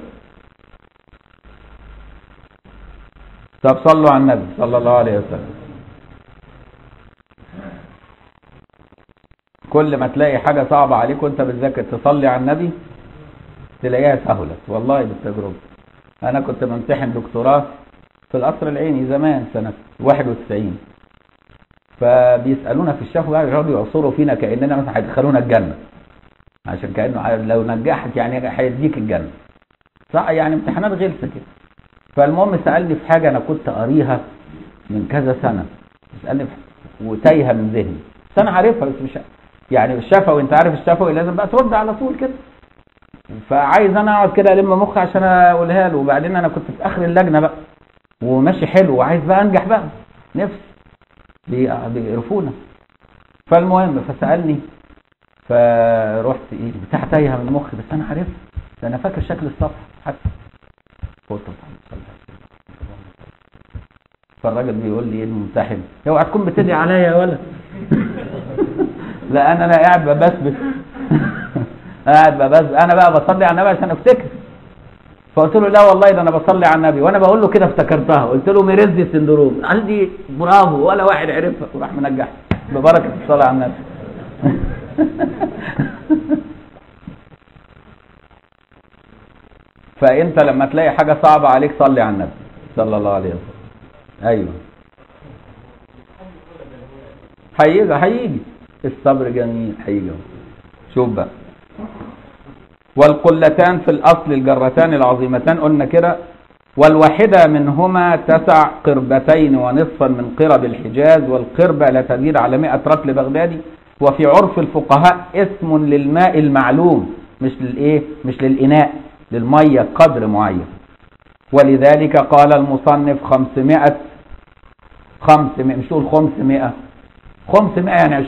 طب صلوا على النبي صلى الله عليه وسلم كل ما تلاقي حاجه صعبه عليك وانت بتذاكر تصلي على النبي تلاقيها سهلت والله بالتجربه انا كنت بمتحن دكتوراه في القصر العيني زمان سنة 91 فبيسألونا في الشفوي بقى يقعدوا يعصروا فينا كأننا مثلا هيدخلونا الجنة عشان كأنه لو نجحت يعني هيديك الجنة صح يعني امتحانات غلسة كده فالمهم سألني في حاجة أنا كنت قاريها من كذا سنة سألني في وتايهة من ذهني بس أنا عارفها بس مش يعني الشفوي أنت عارف الشفوي لازم بقى ترد على طول كده فعايز أنا أقعد كده ألم مخي عشان أقولها له وبعدين أنا كنت في آخر اللجنة بقى وماشي حلو وعايز بقى انجح بقى نفسي بيقرفونا فالمهم فسالني فرحت ايه بتاع تايهه من مخي بس انا عارفها ده انا فاكر شكل الصفحه حتى قلت فالراجل بيقول لي ايه الممتحن اوعى تكون بتدعي عليا يا ولد لا انا انا قاعد ببسبس قاعد ببسبس انا بقى بصلي على النبي عشان افتكر فقلت له لا والله ده انا بصلي على النبي وانا بقول له كده افتكرتها قلت له ميرزي سندروم قال لي برافو ولا واحد عرفها وراح منجح ببركه الصلاه على النبي فانت لما تلاقي حاجة صعبة عليك صلي على النبي صلى الله عليه وسلم ايوه هيجي هيجي الصبر جميل هيجي شوف بقى والقلتان في الأصل الجرتان العظيمتان قلنا كده والواحدة منهما تسع قربتين ونصفا من قرب الحجاز والقربة لا تزيد على 100 رطل بغدادي وفي عرف الفقهاء اسم للماء المعلوم مش للايه مش للإناء للمية قدر معين ولذلك قال المصنف 500 500 مش تقول 500 500 يعني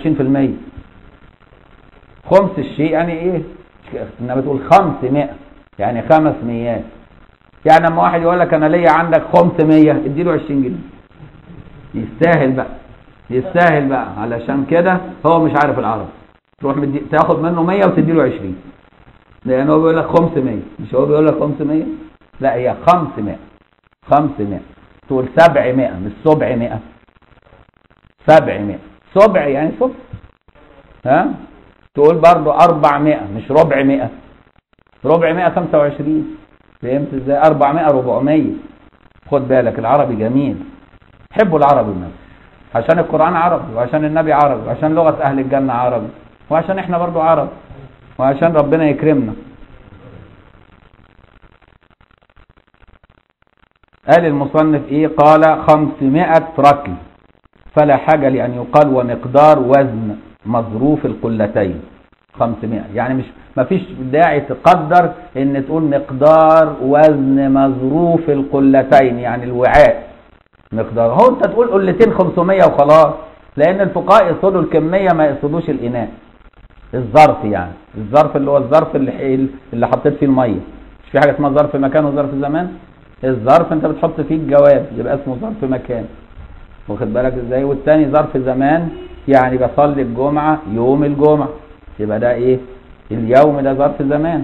20% خمس الشيء يعني ايه انما تقول 500 يعني خمس ميات يعني لما واحد يقول لك انا ليا عندك 500 اديله 20 جنيه يستاهل بقى يستاهل بقى علشان كده هو مش عارف العرب تروح مدي... تاخد منه 100 وتديله 20 لان هو بيقول لك 500 مش هو بيقول لك 500 لا هي 500 500 تقول 700 مش 700 700 سبع يعني سبع ها تقول برضو 400 مش ربع مئة ربع مئة 25 فهمت ازاي 400 400 خد بالك العربي جميل حبوا العربي الناس عشان القرآن عربي وعشان النبي عربي وعشان لغة أهل الجنة عربي وعشان احنا برضو عرب وعشان ربنا يكرمنا قال المصنف ايه قال 500 ركل فلا حاجة لأن يقال ومقدار وزن مظروف القلتين 500 يعني مش ما فيش داعي تقدر ان تقول مقدار وزن مظروف القلتين يعني الوعاء مقدار هو انت تقول قلتين 500 وخلاص لان الفقهاء يقصدوا الكمية ما يقصدوش الاناء الظرف يعني الظرف اللي هو الظرف اللي اللي حطيت فيه الميه مش في حاجه اسمها ظرف مكان وظرف زمان الظرف انت بتحط فيه الجواب يبقى اسمه ظرف مكان واخد بالك ازاي والتاني ظرف زمان يعني بصلي الجمعة يوم الجمعة يبقى ده ايه اليوم ده ظرف زمان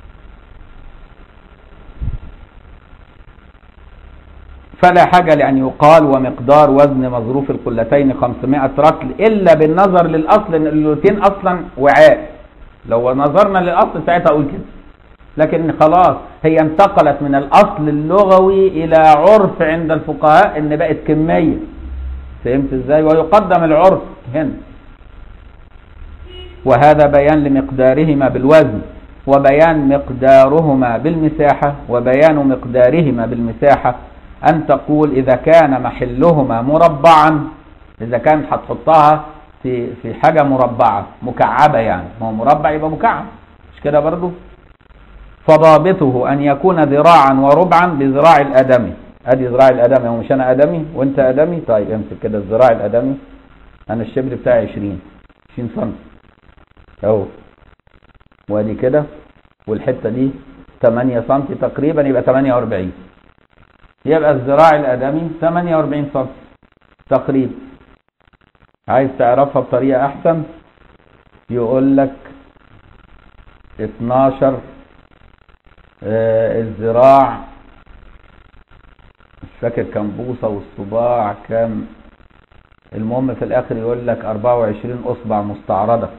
فلا حاجة لأن يقال ومقدار وزن مظروف القلتين 500 رطل إلا بالنظر للأصل إن اللوتين أصلا وعاء لو نظرنا للأصل ساعتها أقول كده لكن خلاص هي انتقلت من الأصل اللغوي إلى عرف عند الفقهاء إن بقت كمية فهمت ازاي ويقدم العرف هنا وهذا بيان لمقدارهما بالوزن وبيان مقدارهما بالمساحة وبيان مقدارهما بالمساحة أن تقول إذا كان محلهما مربعا إذا كانت هتحطها في في حاجة مربعة مكعبة يعني ما هو مربع يبقى مكعب مش كده برضو فضابطه أن يكون ذراعا وربعا بذراع الآدمي ادي ذراع الادمي هو مش انا ادمي وانت ادمي طيب امسك كده الذراع الادمي انا الشبر بتاعي 20 20 سم اهو وادي كده والحته دي 8 سم تقريبا يبقى 48 يبقى الذراع الادمي 48 سم تقريبا عايز تعرفها بطريقه احسن يقول لك 12 آه الذراع مش فاكر كام بوصة والصباع كام المهم في الاخر يقول لك 24 اصبع مستعرضة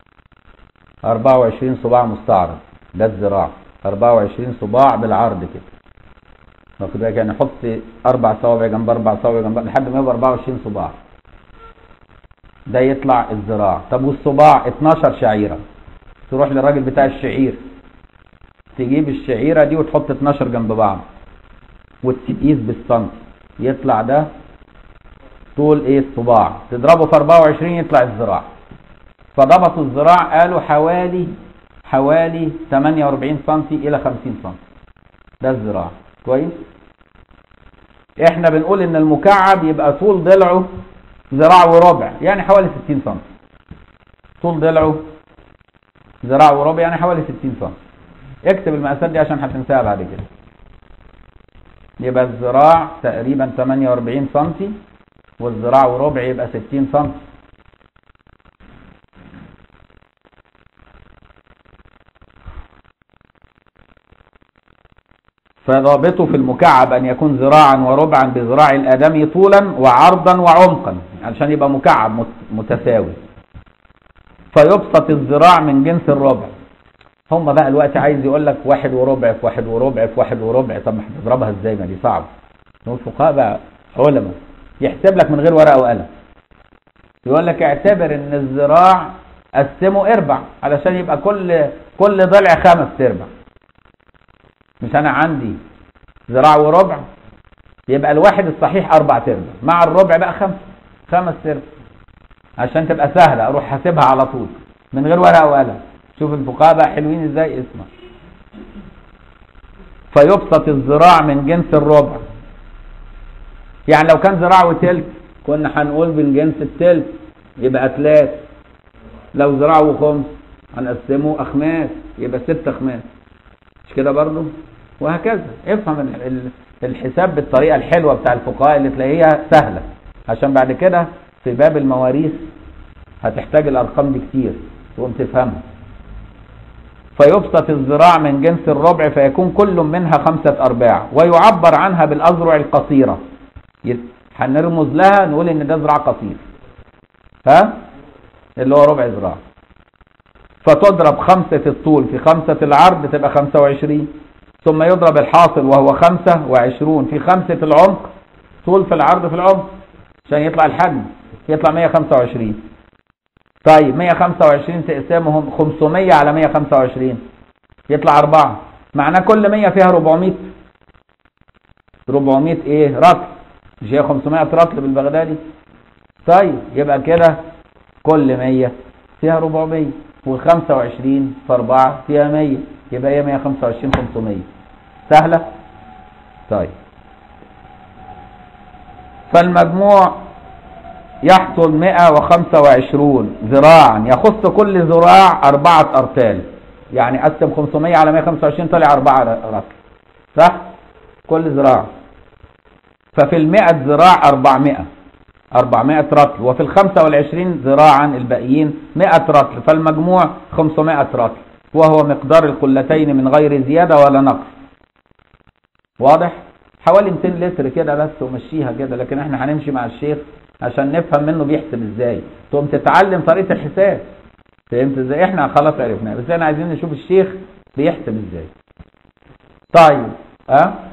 24 صباع مستعرض ده الذراع 24 صباع بالعرض كده واخد بالك يعني حط اربع صوابع جنب اربع صوابع جنب لحد ما يبقى 24 صباع ده يطلع الذراع طب والصباع 12 شعيرة تروح للراجل بتاع الشعير تجيب الشعيرة دي وتحط 12 جنب بعض وتقيس بالسنتي يطلع ده طول ايه الصباع تضربه في 24 يطلع الذراع فضبطوا الذراع قالوا حوالي حوالي 48 سم الى 50 سم ده الذراع كويس احنا بنقول ان المكعب يبقى طول ضلعه ذراع وربع يعني حوالي 60 سم طول ضلعه ذراع وربع يعني حوالي 60 سم اكتب المقاسات دي عشان هتنساها بعد كده يبقى الذراع تقريبا 48 سم والذراع وربع يبقى 60 سم فضابطه في المكعب أن يكون ذراعا وربعا بذراع الآدمي طولا وعرضا وعمقا علشان يبقى مكعب متساوي فيبسط الذراع من جنس الربع هم بقى الوقت عايز يقول لك واحد وربع في واحد وربع في واحد وربع طب ما هتضربها ازاي ما دي صعبه دول فقهاء بقى علماء يحسب لك من غير ورقه وقلم يقول لك اعتبر ان الذراع قسمه اربع علشان يبقى كل كل ضلع خمس ارباع مش انا عندي ذراع وربع يبقى الواحد الصحيح اربع ارباع مع الربع بقى خمس خمس ارباع عشان تبقى سهله اروح حاسبها على طول من غير ورقه وقلم شوف الفقهاء بقى حلوين ازاي اسمع فيبسط الذراع من جنس الربع يعني لو كان ذراع وتلت كنا هنقول من جنس التلت يبقى تلات لو ذراع وخمس هنقسمه اخماس يبقى ست اخماس مش كده برضو وهكذا افهم ال- ال- الحساب بالطريقه الحلوه بتاع الفقهاء اللي تلاقيها سهله عشان بعد كده في باب المواريث هتحتاج الارقام دي كتير تقوم تفهمها فيبسط الذراع من جنس الربع فيكون كل منها خمسة أرباع ويعبر عنها بالأذرع القصيرة ي- هنرمز لها نقول إن ده ذراع قصير ها اللي هو ربع ذراع فتضرب خمسة الطول في خمسة العرض تبقى خمسة وعشرين ثم يضرب الحاصل وهو خمسة وعشرون في خمسة العمق طول في العرض في العمق عشان يطلع الحجم يطلع 125 طيب 125 تقسمهم 500 على 125 يطلع 4 معناه كل 100 فيها 400 400 ايه رطل مش هي 500 رطل بالبغدادي طيب يبقى كده كل 100 فيها 400 و25 في 4 فيها 100 يبقى هي 125 500 سهلة طيب فالمجموع يحصل 125 ذراعا يخص كل ذراع أربعة أرتال يعني قسم 500 على 125 طلع أربعة رطل صح؟ كل ذراع ففي المئة ذراع 400 400 رطل وفي الخمسة والعشرين ذراعا الباقيين 100 رطل فالمجموع 500 رطل وهو مقدار القلتين من غير زيادة ولا نقص واضح؟ حوالي 200 لتر كده بس ومشيها كده لكن احنا هنمشي مع الشيخ عشان نفهم منه بيحسب ازاي تقوم تتعلم طريقة الحساب فهمت ازاي احنا خلاص عرفناها بس احنا عايزين نشوف الشيخ بيحسب ازاي طيب ها أه؟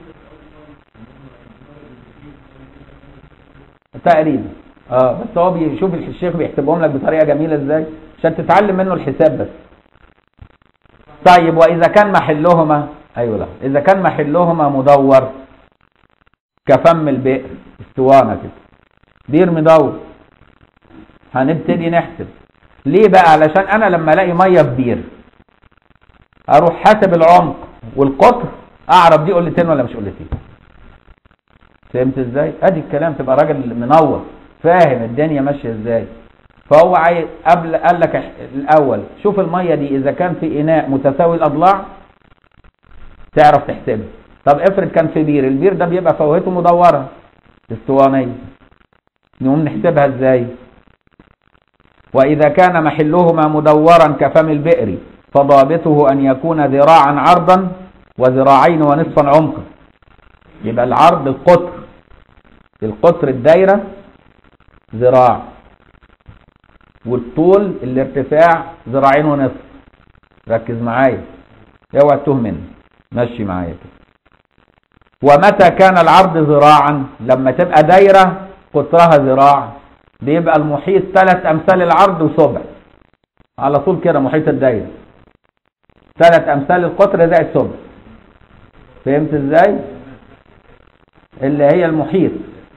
تقريبا اه بس هو بيشوف الشيخ بيحسبهم لك بطريقه جميله ازاي عشان تتعلم منه الحساب بس طيب واذا كان محلهما ايوه لا اذا كان محلهما مدور كفم البئر اسطوانه كده بير مدور هنبتدي نحسب ليه بقى علشان انا لما الاقي ميه في بير اروح حاسب العمق والقطر اعرف دي قلتين ولا مش قلتين فهمت ازاي ادي الكلام تبقى راجل منور فاهم الدنيا ماشيه ازاي فهو عايز قبل قال لك الاول شوف الميه دي اذا كان في اناء متساوي الاضلاع تعرف تحسبها طب افرض كان في بير البير ده بيبقى فوهته مدوره اسطوانيه نقوم نحسبها ازاي واذا كان محلهما مدورا كفم البئر فضابطه ان يكون ذراعا عرضا وذراعين ونصفا عمقا يبقى العرض القطر القطر الدايرة ذراع والطول الارتفاع ذراعين ونصف ركز معايا اوعى تتوه مني مشي معايا كده ومتى كان العرض ذراعا لما تبقى دايرة قطرها ذراع بيبقى المحيط ثلاث امثال العرض وسبع على طول كده محيط الدايرة ثلاث امثال القطر زائد سبع فهمت ازاي اللي هي المحيط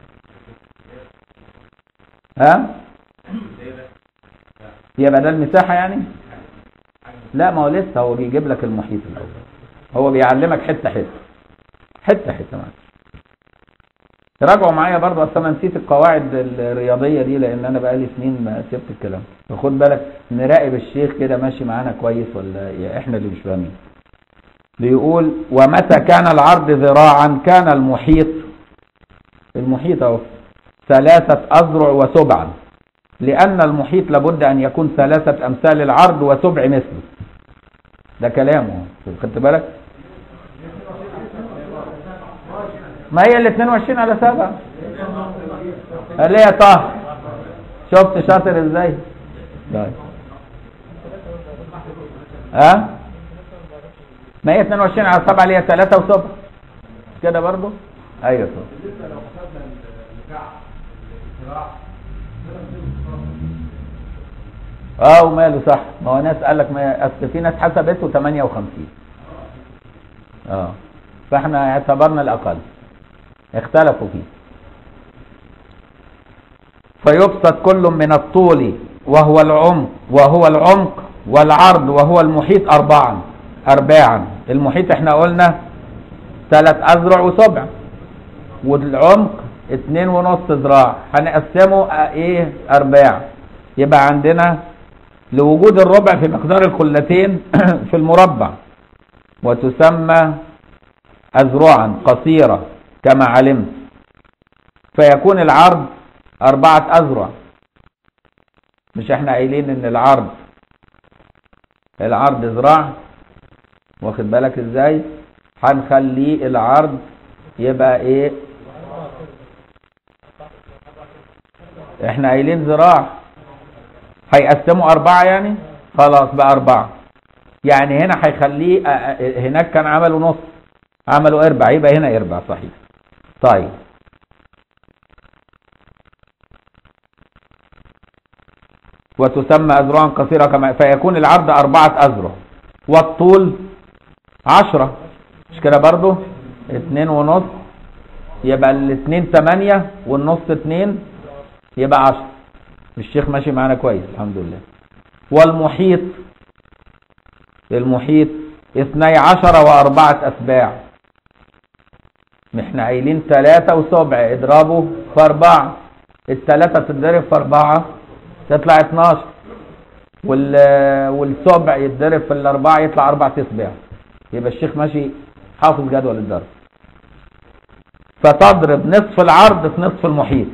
ها يبقى ده المساحة يعني لا ما هو لسه هو بيجيب لك المحيط الاول هو بيعلمك حتة حتة حتة حتة معاك راجعوا معايا برضه اصل انا نسيت القواعد الرياضيه دي لان انا بقالي سنين ما سبت الكلام فخد بالك نراقب الشيخ كده ماشي معانا كويس ولا يا احنا اللي مش فاهمين بيقول ومتى كان العرض ذراعا كان المحيط المحيط اهو ثلاثة أذرع وسبعا لأن المحيط لابد أن يكون ثلاثة أمثال العرض وسبع مثله ده كلامه خدت بالك ما هي ال 22 على 7 اللي هي طه شفت شاطر ازاي طيب ها ما هي 22 على 7 اللي هي 3 و7 كده برضو ايوه طبعا بالنسبه لو حسبنا البتاع الصراع اه وماله صح ما هو ناس قال لك ما اصل في ناس حسبته 58 اه فاحنا اعتبرنا الاقل اختلفوا فيه فيبسط كل من الطول وهو العمق وهو العمق والعرض وهو المحيط أربعا أرباعا المحيط احنا قلنا ثلاث أذرع وسبع والعمق اتنين ونص ذراع هنقسمه اه ايه أرباع يبقى عندنا لوجود الربع في مقدار الكلتين في المربع وتسمى أذرعا قصيرة كما علمت فيكون العرض أربعة أذرع مش احنا قايلين ان العرض العرض ذراع واخد بالك ازاي هنخليه العرض يبقى ايه احنا قايلين ذراع هيقسموا أربعة يعني خلاص بقى أربعة يعني هنا هيخليه اه، اه، هناك كان عملوا نص عملوا اربع يبقى هنا اربع صحيح طيب وتسمى أذرعا قصيرة كما فيكون العرض أربعة أذرع والطول عشرة مش كده برضو اتنين ونص يبقى الاتنين تمانية والنص اتنين يبقى عشرة الشيخ ماشي معانا كويس الحمد لله والمحيط المحيط اثني عشر وأربعة أتباع احنا قايلين ثلاثة وسبع اضربوا في أربعة الثلاثة تتضرب في أربعة تطلع 12 وال والسبع يتضرب في الأربعة يطلع أربع تسباع يبقى الشيخ ماشي حافظ جدول الضرب فتضرب نصف العرض في نصف المحيط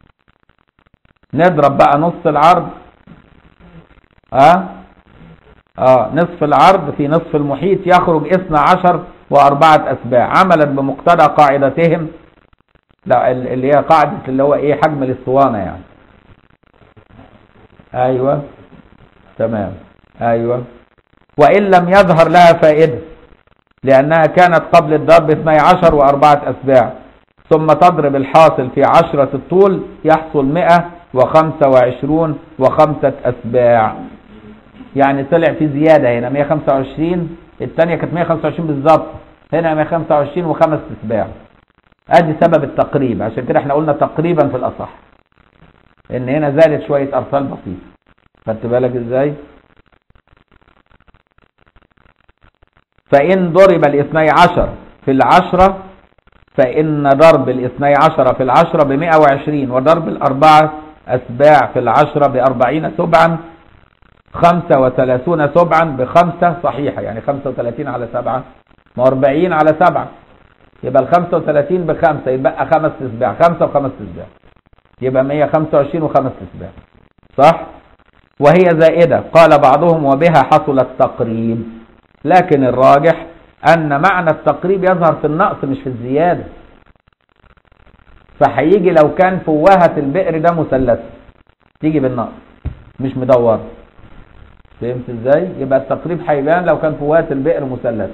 نضرب بقى نص العرض اه اه نصف العرض في نصف المحيط يخرج اثنى عشر وأربعة أسباع عملا بمقتضى قاعدتهم لا ال- اللي هي قاعدة اللي هو ايه حجم الاسطوانة يعني ايوه تمام ايوه وان لم يظهر لها فائدة لانها كانت قبل الضرب 12 واربعة اسباع ثم تضرب الحاصل في عشرة الطول يحصل 125 وخمسة اسباع يعني طلع في زيادة هنا 125 الثانية كانت 125 بالظبط هنا 125 وخمس اسباع ادي سبب التقريب عشان كده احنا قلنا تقريبا في الاصح ان هنا زادت شوية ارسال بسيطة خدت بالك ازاي فان ضرب الاثني عشر في العشرة فان ضرب الاثني عشر في العشرة بمئة وعشرين وضرب الاربعة اسباع في العشرة باربعين سبعا خمسة وثلاثون سبعا بخمسة صحيحة يعني خمسة وثلاثين على سبعة ما أربعين على سبعة يبقى الخمسة وثلاثين بخمسة يبقى خمس اسباع خمسة وخمس اسباع يبقى مية خمسة وعشرين وخمس اسباع صح وهي زائدة قال بعضهم وبها حصل التقريب لكن الراجح أن معنى التقريب يظهر في النقص مش في الزيادة فهيجي لو كان فوهة البئر ده مثلث تيجي بالنقص مش مدور فهمت ازاي يبقى التقريب هيبان لو كان فوهة البئر مثلث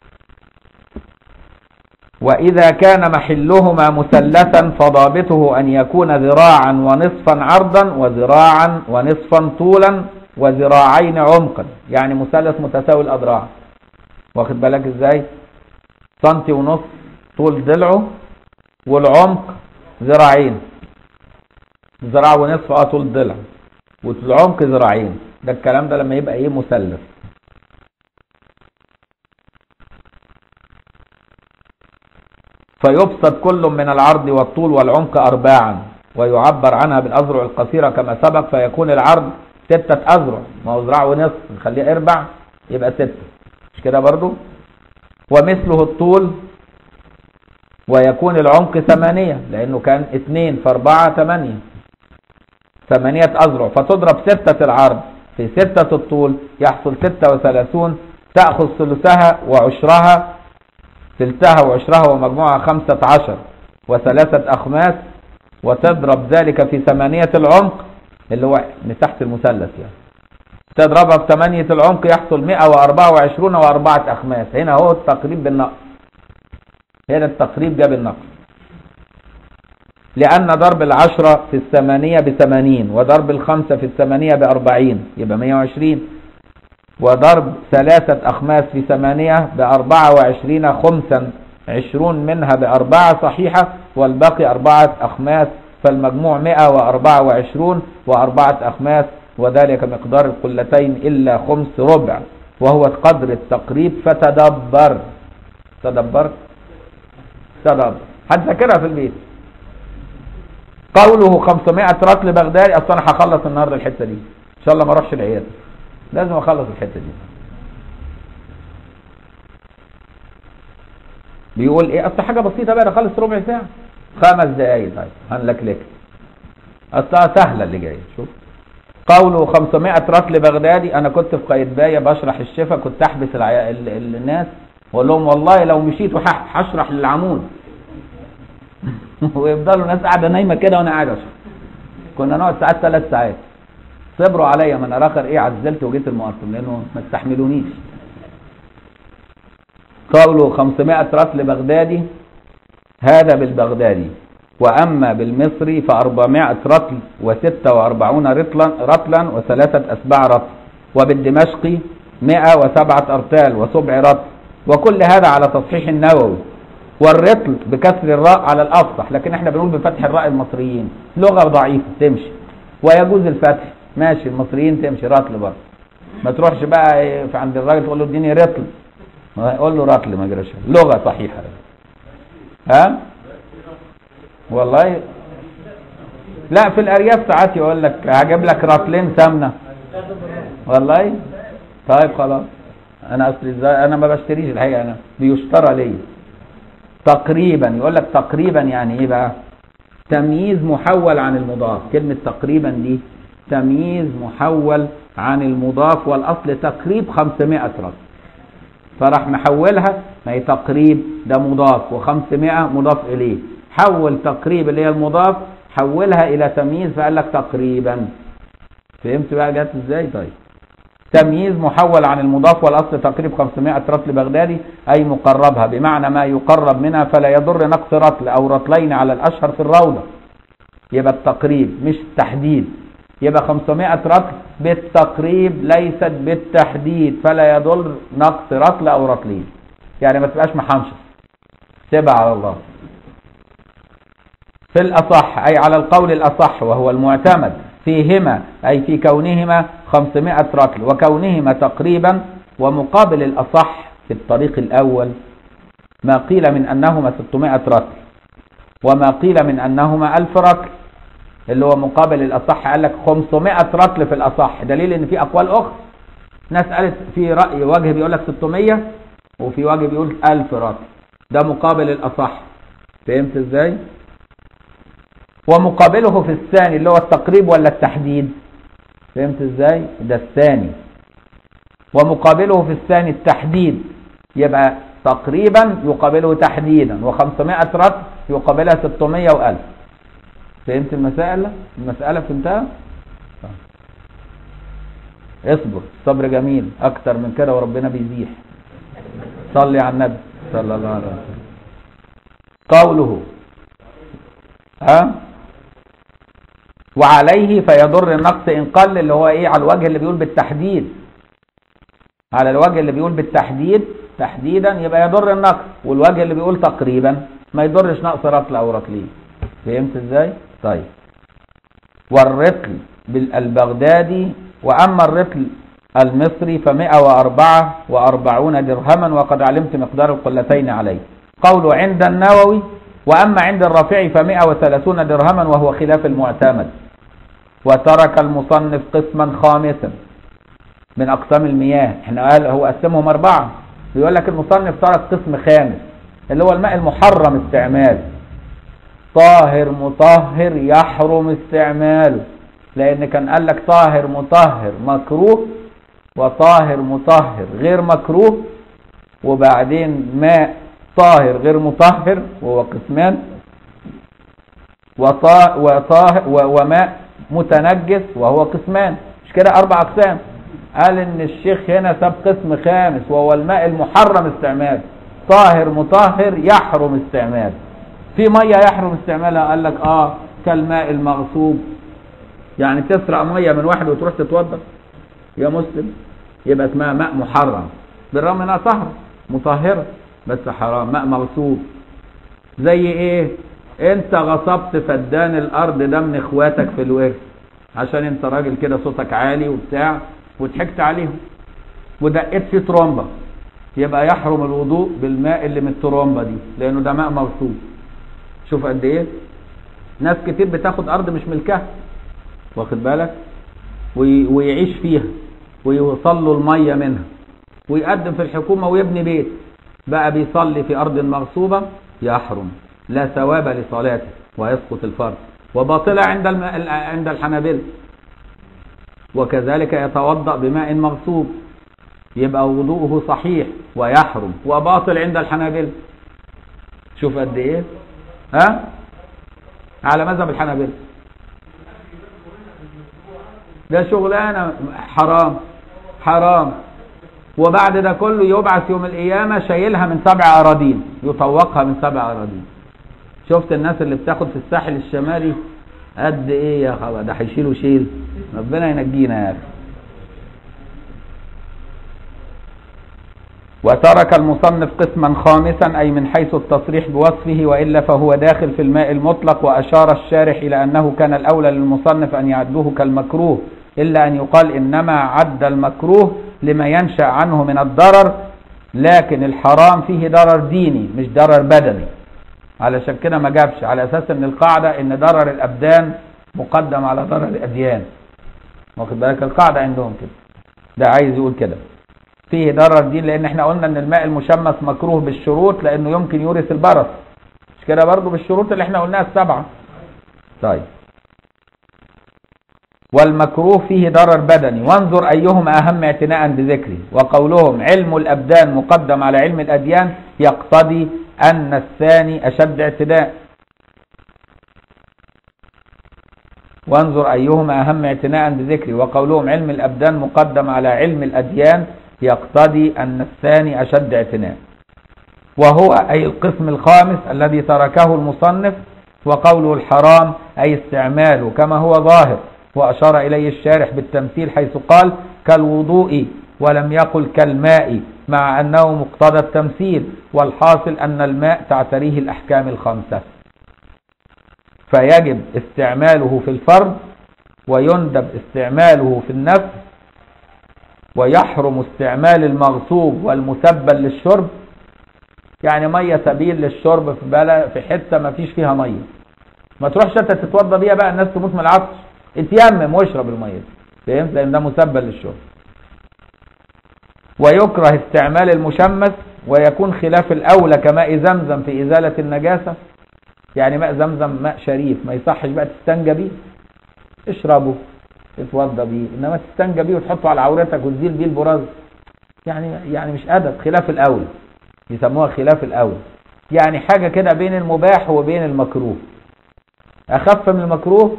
وإذا كان محلهما مثلثا فضابطه أن يكون ذراعا ونصفا عرضا وذراعا ونصفا طولا وذراعين عمقا يعني مثلث متساوي الأذراع واخد بالك ازاي سنتي ونص طول ضلعه والعمق ذراعين ذراع ونصف اه طول ضلع والعمق ذراعين ده الكلام ده لما يبقى ايه مثلث فيبسط كل من العرض والطول والعمق أرباعا ويعبر عنها بالأذرع القصيرة كما سبق فيكون العرض ستة أذرع ما هو ذراع ونصف نخليه أربع يبقى ستة مش كده برضو ومثله الطول ويكون العمق ثمانية لأنه كان اتنين في أربعة ثمانية ثمانية أذرع فتضرب ستة العرض في ستة الطول يحصل ستة وثلاثون تأخذ ثلثها وعشرها ثلثها وعشرها ومجموعها خمسة عشر وثلاثة أخماس وتضرب ذلك في ثمانية العمق اللي هو مساحة المثلث يعني تضربها في ثمانية العمق يحصل 124 وأربعة أخماس هنا هو التقريب بالنقص هنا التقريب جاب النقص لأن ضرب العشرة في الثمانية بثمانين وضرب الخمسة في الثمانية بأربعين يبقى 120 وضرب ثلاثة أخماس في ثمانية بأربعة وعشرين خمسا عشرون منها بأربعة صحيحة والباقي أربعة أخماس فالمجموع مئة وأربعة وعشرون وأربعة أخماس وذلك مقدار القلتين إلا خمس ربع وهو قدر التقريب فتدبر تدبر تدبر هتذاكرها في البيت قوله 500 رطل بغدادي اصل انا هخلص النهارده الحته دي ان شاء الله ما اروحش العياده لازم اخلص الحته دي بيقول ايه اصل حاجه بسيطه بقى خلص ربع ساعه خمس دقايق طيب هنلكلك اصلها سهله اللي جايه شوف قوله 500 رطل بغدادي انا كنت في قايتبايه بشرح الشفا كنت احبس العيا... ال... ال... الناس واقول لهم والله لو مشيت وح- هشرح للعمود ويفضلوا ناس قاعده نايمه كده وانا قاعد اشرح كنا نقعد ساعات ثلاث ساعات صبروا عليا ما انا اخر ايه عزلت وجيت المقطم لانه ما استحملونيش قوله 500 رطل بغدادي هذا بالبغدادي وأما بالمصري فأربعمائة رطل وستة وأربعون رطلا, رطلا وثلاثة أسباع رطل وبالدمشقي مئة وسبعة أرتال وسبع رطل وكل هذا على تصحيح النووي والرطل بكسر الراء على الأفصح لكن احنا بنقول بفتح الراء المصريين لغة ضعيفة تمشي ويجوز الفتح ماشي المصريين تمشي رطل برضه ما تروحش بقى إيه في عند الراجل تقول له اديني رطل قول له رطل ما جراش لغة صحيحة ها والله لا في الارياف ساعات يقول لك هجيب لك رطلين سمنه والله طيب خلاص انا اصلي ازاي انا ما بشتريش الحقيقه انا بيشترى لي تقريبا يقول لك تقريبا يعني ايه بقى تمييز محول عن المضاف كلمه تقريبا دي تمييز محول عن المضاف والاصل تقريب 500 رطل فراح محولها ما هي تقريب ده مضاف و500 مضاف اليه حول تقريب اللي هي المضاف حولها الى تمييز فقال لك تقريبا فهمت بقى جت ازاي طيب تمييز محول عن المضاف والاصل تقريب 500 رطل بغدادي اي مقربها بمعنى ما يقرب منها فلا يضر نقص رطل او رطلين على الاشهر في الروضه يبقى التقريب مش التحديد يبقى 500 رطل بالتقريب ليست بالتحديد فلا يضر نقص رطل او رطلين يعني ما تبقاش محنشط سيبها على الله في الأصح أي على القول الأصح وهو المعتمد فيهما أي في كونهما 500 رطل وكونهما تقريبا ومقابل الأصح في الطريق الأول ما قيل من أنهما 600 رطل وما قيل من أنهما 1000 رطل اللي هو مقابل الأصح قال لك 500 رطل في الأصح دليل إن في أقوال أخرى ناس قالت في رأي وجه بيقول لك 600 وفي وجه بيقول 1000 رطل ده مقابل الأصح فهمت إزاي؟ ومقابله في الثاني اللي هو التقريب ولا التحديد فهمت ازاي ده الثاني ومقابله في الثاني التحديد يبقى تقريبا يقابله تحديدا و500 رطل يقابلها 600 و1000 فهمت المسألة المسألة فهمتها اصبر الصبر جميل اكتر من كده وربنا بيزيح صلي على النبي صلى الله عليه وسلم قوله ها وعليه فيضر النقص ان قل اللي هو ايه على الوجه اللي بيقول بالتحديد على الوجه اللي بيقول بالتحديد تحديدا يبقى يضر النقص والوجه اللي بيقول تقريبا ما يضرش نقص رطل او رطلين فهمت ازاي طيب والرطل بالبغدادي واما الرطل المصري فمئة وأربعة وأربعون درهما وقد علمت مقدار القلتين عليه قوله عند النووي وأما عند الرافعي فمئة وثلاثون درهما وهو خلاف المعتمد وترك المصنف قسما خامسا من أقسام المياه احنا قال هو قسمهم أربعة بيقول لك المصنف ترك قسم خامس اللي هو الماء المحرم استعماله طاهر مطهر يحرم استعماله لأن كان قال لك طاهر مطهر مكروه وطاهر مطهر غير مكروه وبعدين ماء طاهر غير مطهر وهو قسمان وطا وطاهر وماء متنجس وهو قسمان مش كده اربع اقسام قال ان الشيخ هنا ساب قسم خامس وهو الماء المحرم استعمال طاهر مطهر يحرم استعمال في ميه يحرم استعمالها قال لك اه كالماء المغصوب يعني تسرق ميه من واحد وتروح تتوضا يا مسلم يبقى اسمها ماء محرم بالرغم انها طهر مطهره بس حرام ماء مغصوب زي ايه انت غصبت فدان الارض ده من اخواتك في الورث عشان انت راجل كده صوتك عالي وبتاع وضحكت عليهم ودقيت في ترومبه يبقى يحرم الوضوء بالماء اللي من الترومبه دي لانه ده ماء مغصوب شوف قد ايه ناس كتير بتاخد ارض مش ملكها واخد بالك وي- ويعيش فيها ويوصل له الميه منها ويقدم في الحكومه ويبني بيت بقى بيصلي في ارض مغصوبه يحرم لا ثواب لصلاته ويسقط الفرض وباطله عند الم... عند الحنابلة وكذلك يتوضا بماء مغصوب يبقى وضوءه صحيح ويحرم وباطل عند الحنابلة شوف قد ايه ها على مذهب الحنابلة ده شغلانه حرام حرام وبعد ده كله يبعث يوم القيامة شايلها من سبع أراضين يطوقها من سبع أراضين شفت الناس اللي بتاخد في الساحل الشمالي قد ايه يا خبر ده هيشيلوا شيل ربنا ينجينا يا اخي وترك المصنف قسما خامسا أي من حيث التصريح بوصفه وإلا فهو داخل في الماء المطلق وأشار الشارح إلى أنه كان الأولى للمصنف أن يعده كالمكروه إلا أن يقال إنما عد المكروه لما ينشأ عنه من الضرر لكن الحرام فيه ضرر ديني مش ضرر بدني علشان كده ما جابش على أساس أن القاعدة أن ضرر الأبدان مقدم على ضرر الأديان واخد بالك القاعدة عندهم كده ده عايز يقول كده فيه ضرر دين لان احنا قلنا ان الماء المشمس مكروه بالشروط لانه يمكن يورث البرص مش كده برضو بالشروط اللي احنا قلناها السبعه طيب والمكروه فيه ضرر بدني وانظر ايهما اهم اعتناء بذكره وقولهم علم الابدان مقدم على علم الاديان يقتضي ان الثاني اشد اعتداء وانظر ايهما اهم اعتناء بذكره وقولهم علم الابدان مقدم على علم الاديان يقتضي أن الثاني أشد اعتناء وهو أي القسم الخامس الذي تركه المصنف وقوله الحرام أي استعماله كما هو ظاهر وأشار إليه الشارح بالتمثيل حيث قال كالوضوء ولم يقل كالماء مع أنه مقتضى التمثيل والحاصل أن الماء تعتريه الأحكام الخمسة فيجب استعماله في الفرد ويندب استعماله في النفس ويحرم استعمال المغصوب والمسبل للشرب يعني ميه سبيل للشرب في بلد في حته ما فيش فيها ميه ما تروحش انت تتوضى بيها بقى الناس تموت من العطش اتيمم واشرب الميه دي فهمت لان ده مسبل للشرب ويكره استعمال المشمس ويكون خلاف الاولى كماء زمزم في ازاله النجاسه يعني ماء زمزم ماء شريف ما يصحش بقى تستنجى بيه اشربه تتوضى بيه انما تستنجى بيه وتحطه على عورتك وتزيل بيه البراز يعني يعني مش ادب خلاف الاول يسموها خلاف الاول يعني حاجه كده بين المباح وبين المكروه اخف من المكروه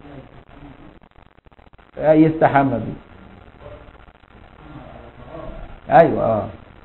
يستحمى بيه ايوه اه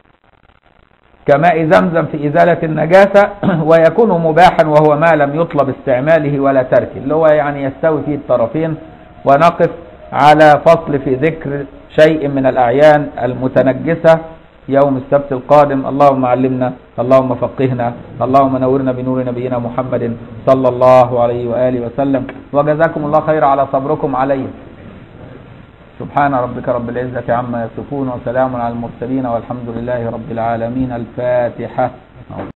كماء زمزم في ازاله النجاسه ويكون مباحا وهو ما لم يطلب استعماله ولا تركه اللي هو يعني يستوي فيه الطرفين ونقف على فصل في ذكر شيء من الأعيان المتنجسة يوم السبت القادم اللهم علمنا اللهم فقهنا اللهم نورنا بنور نبينا محمد صلى الله عليه وآله وسلم وجزاكم الله خير على صبركم علي سبحان ربك رب العزة عما يصفون وسلام على المرسلين والحمد لله رب العالمين الفاتحة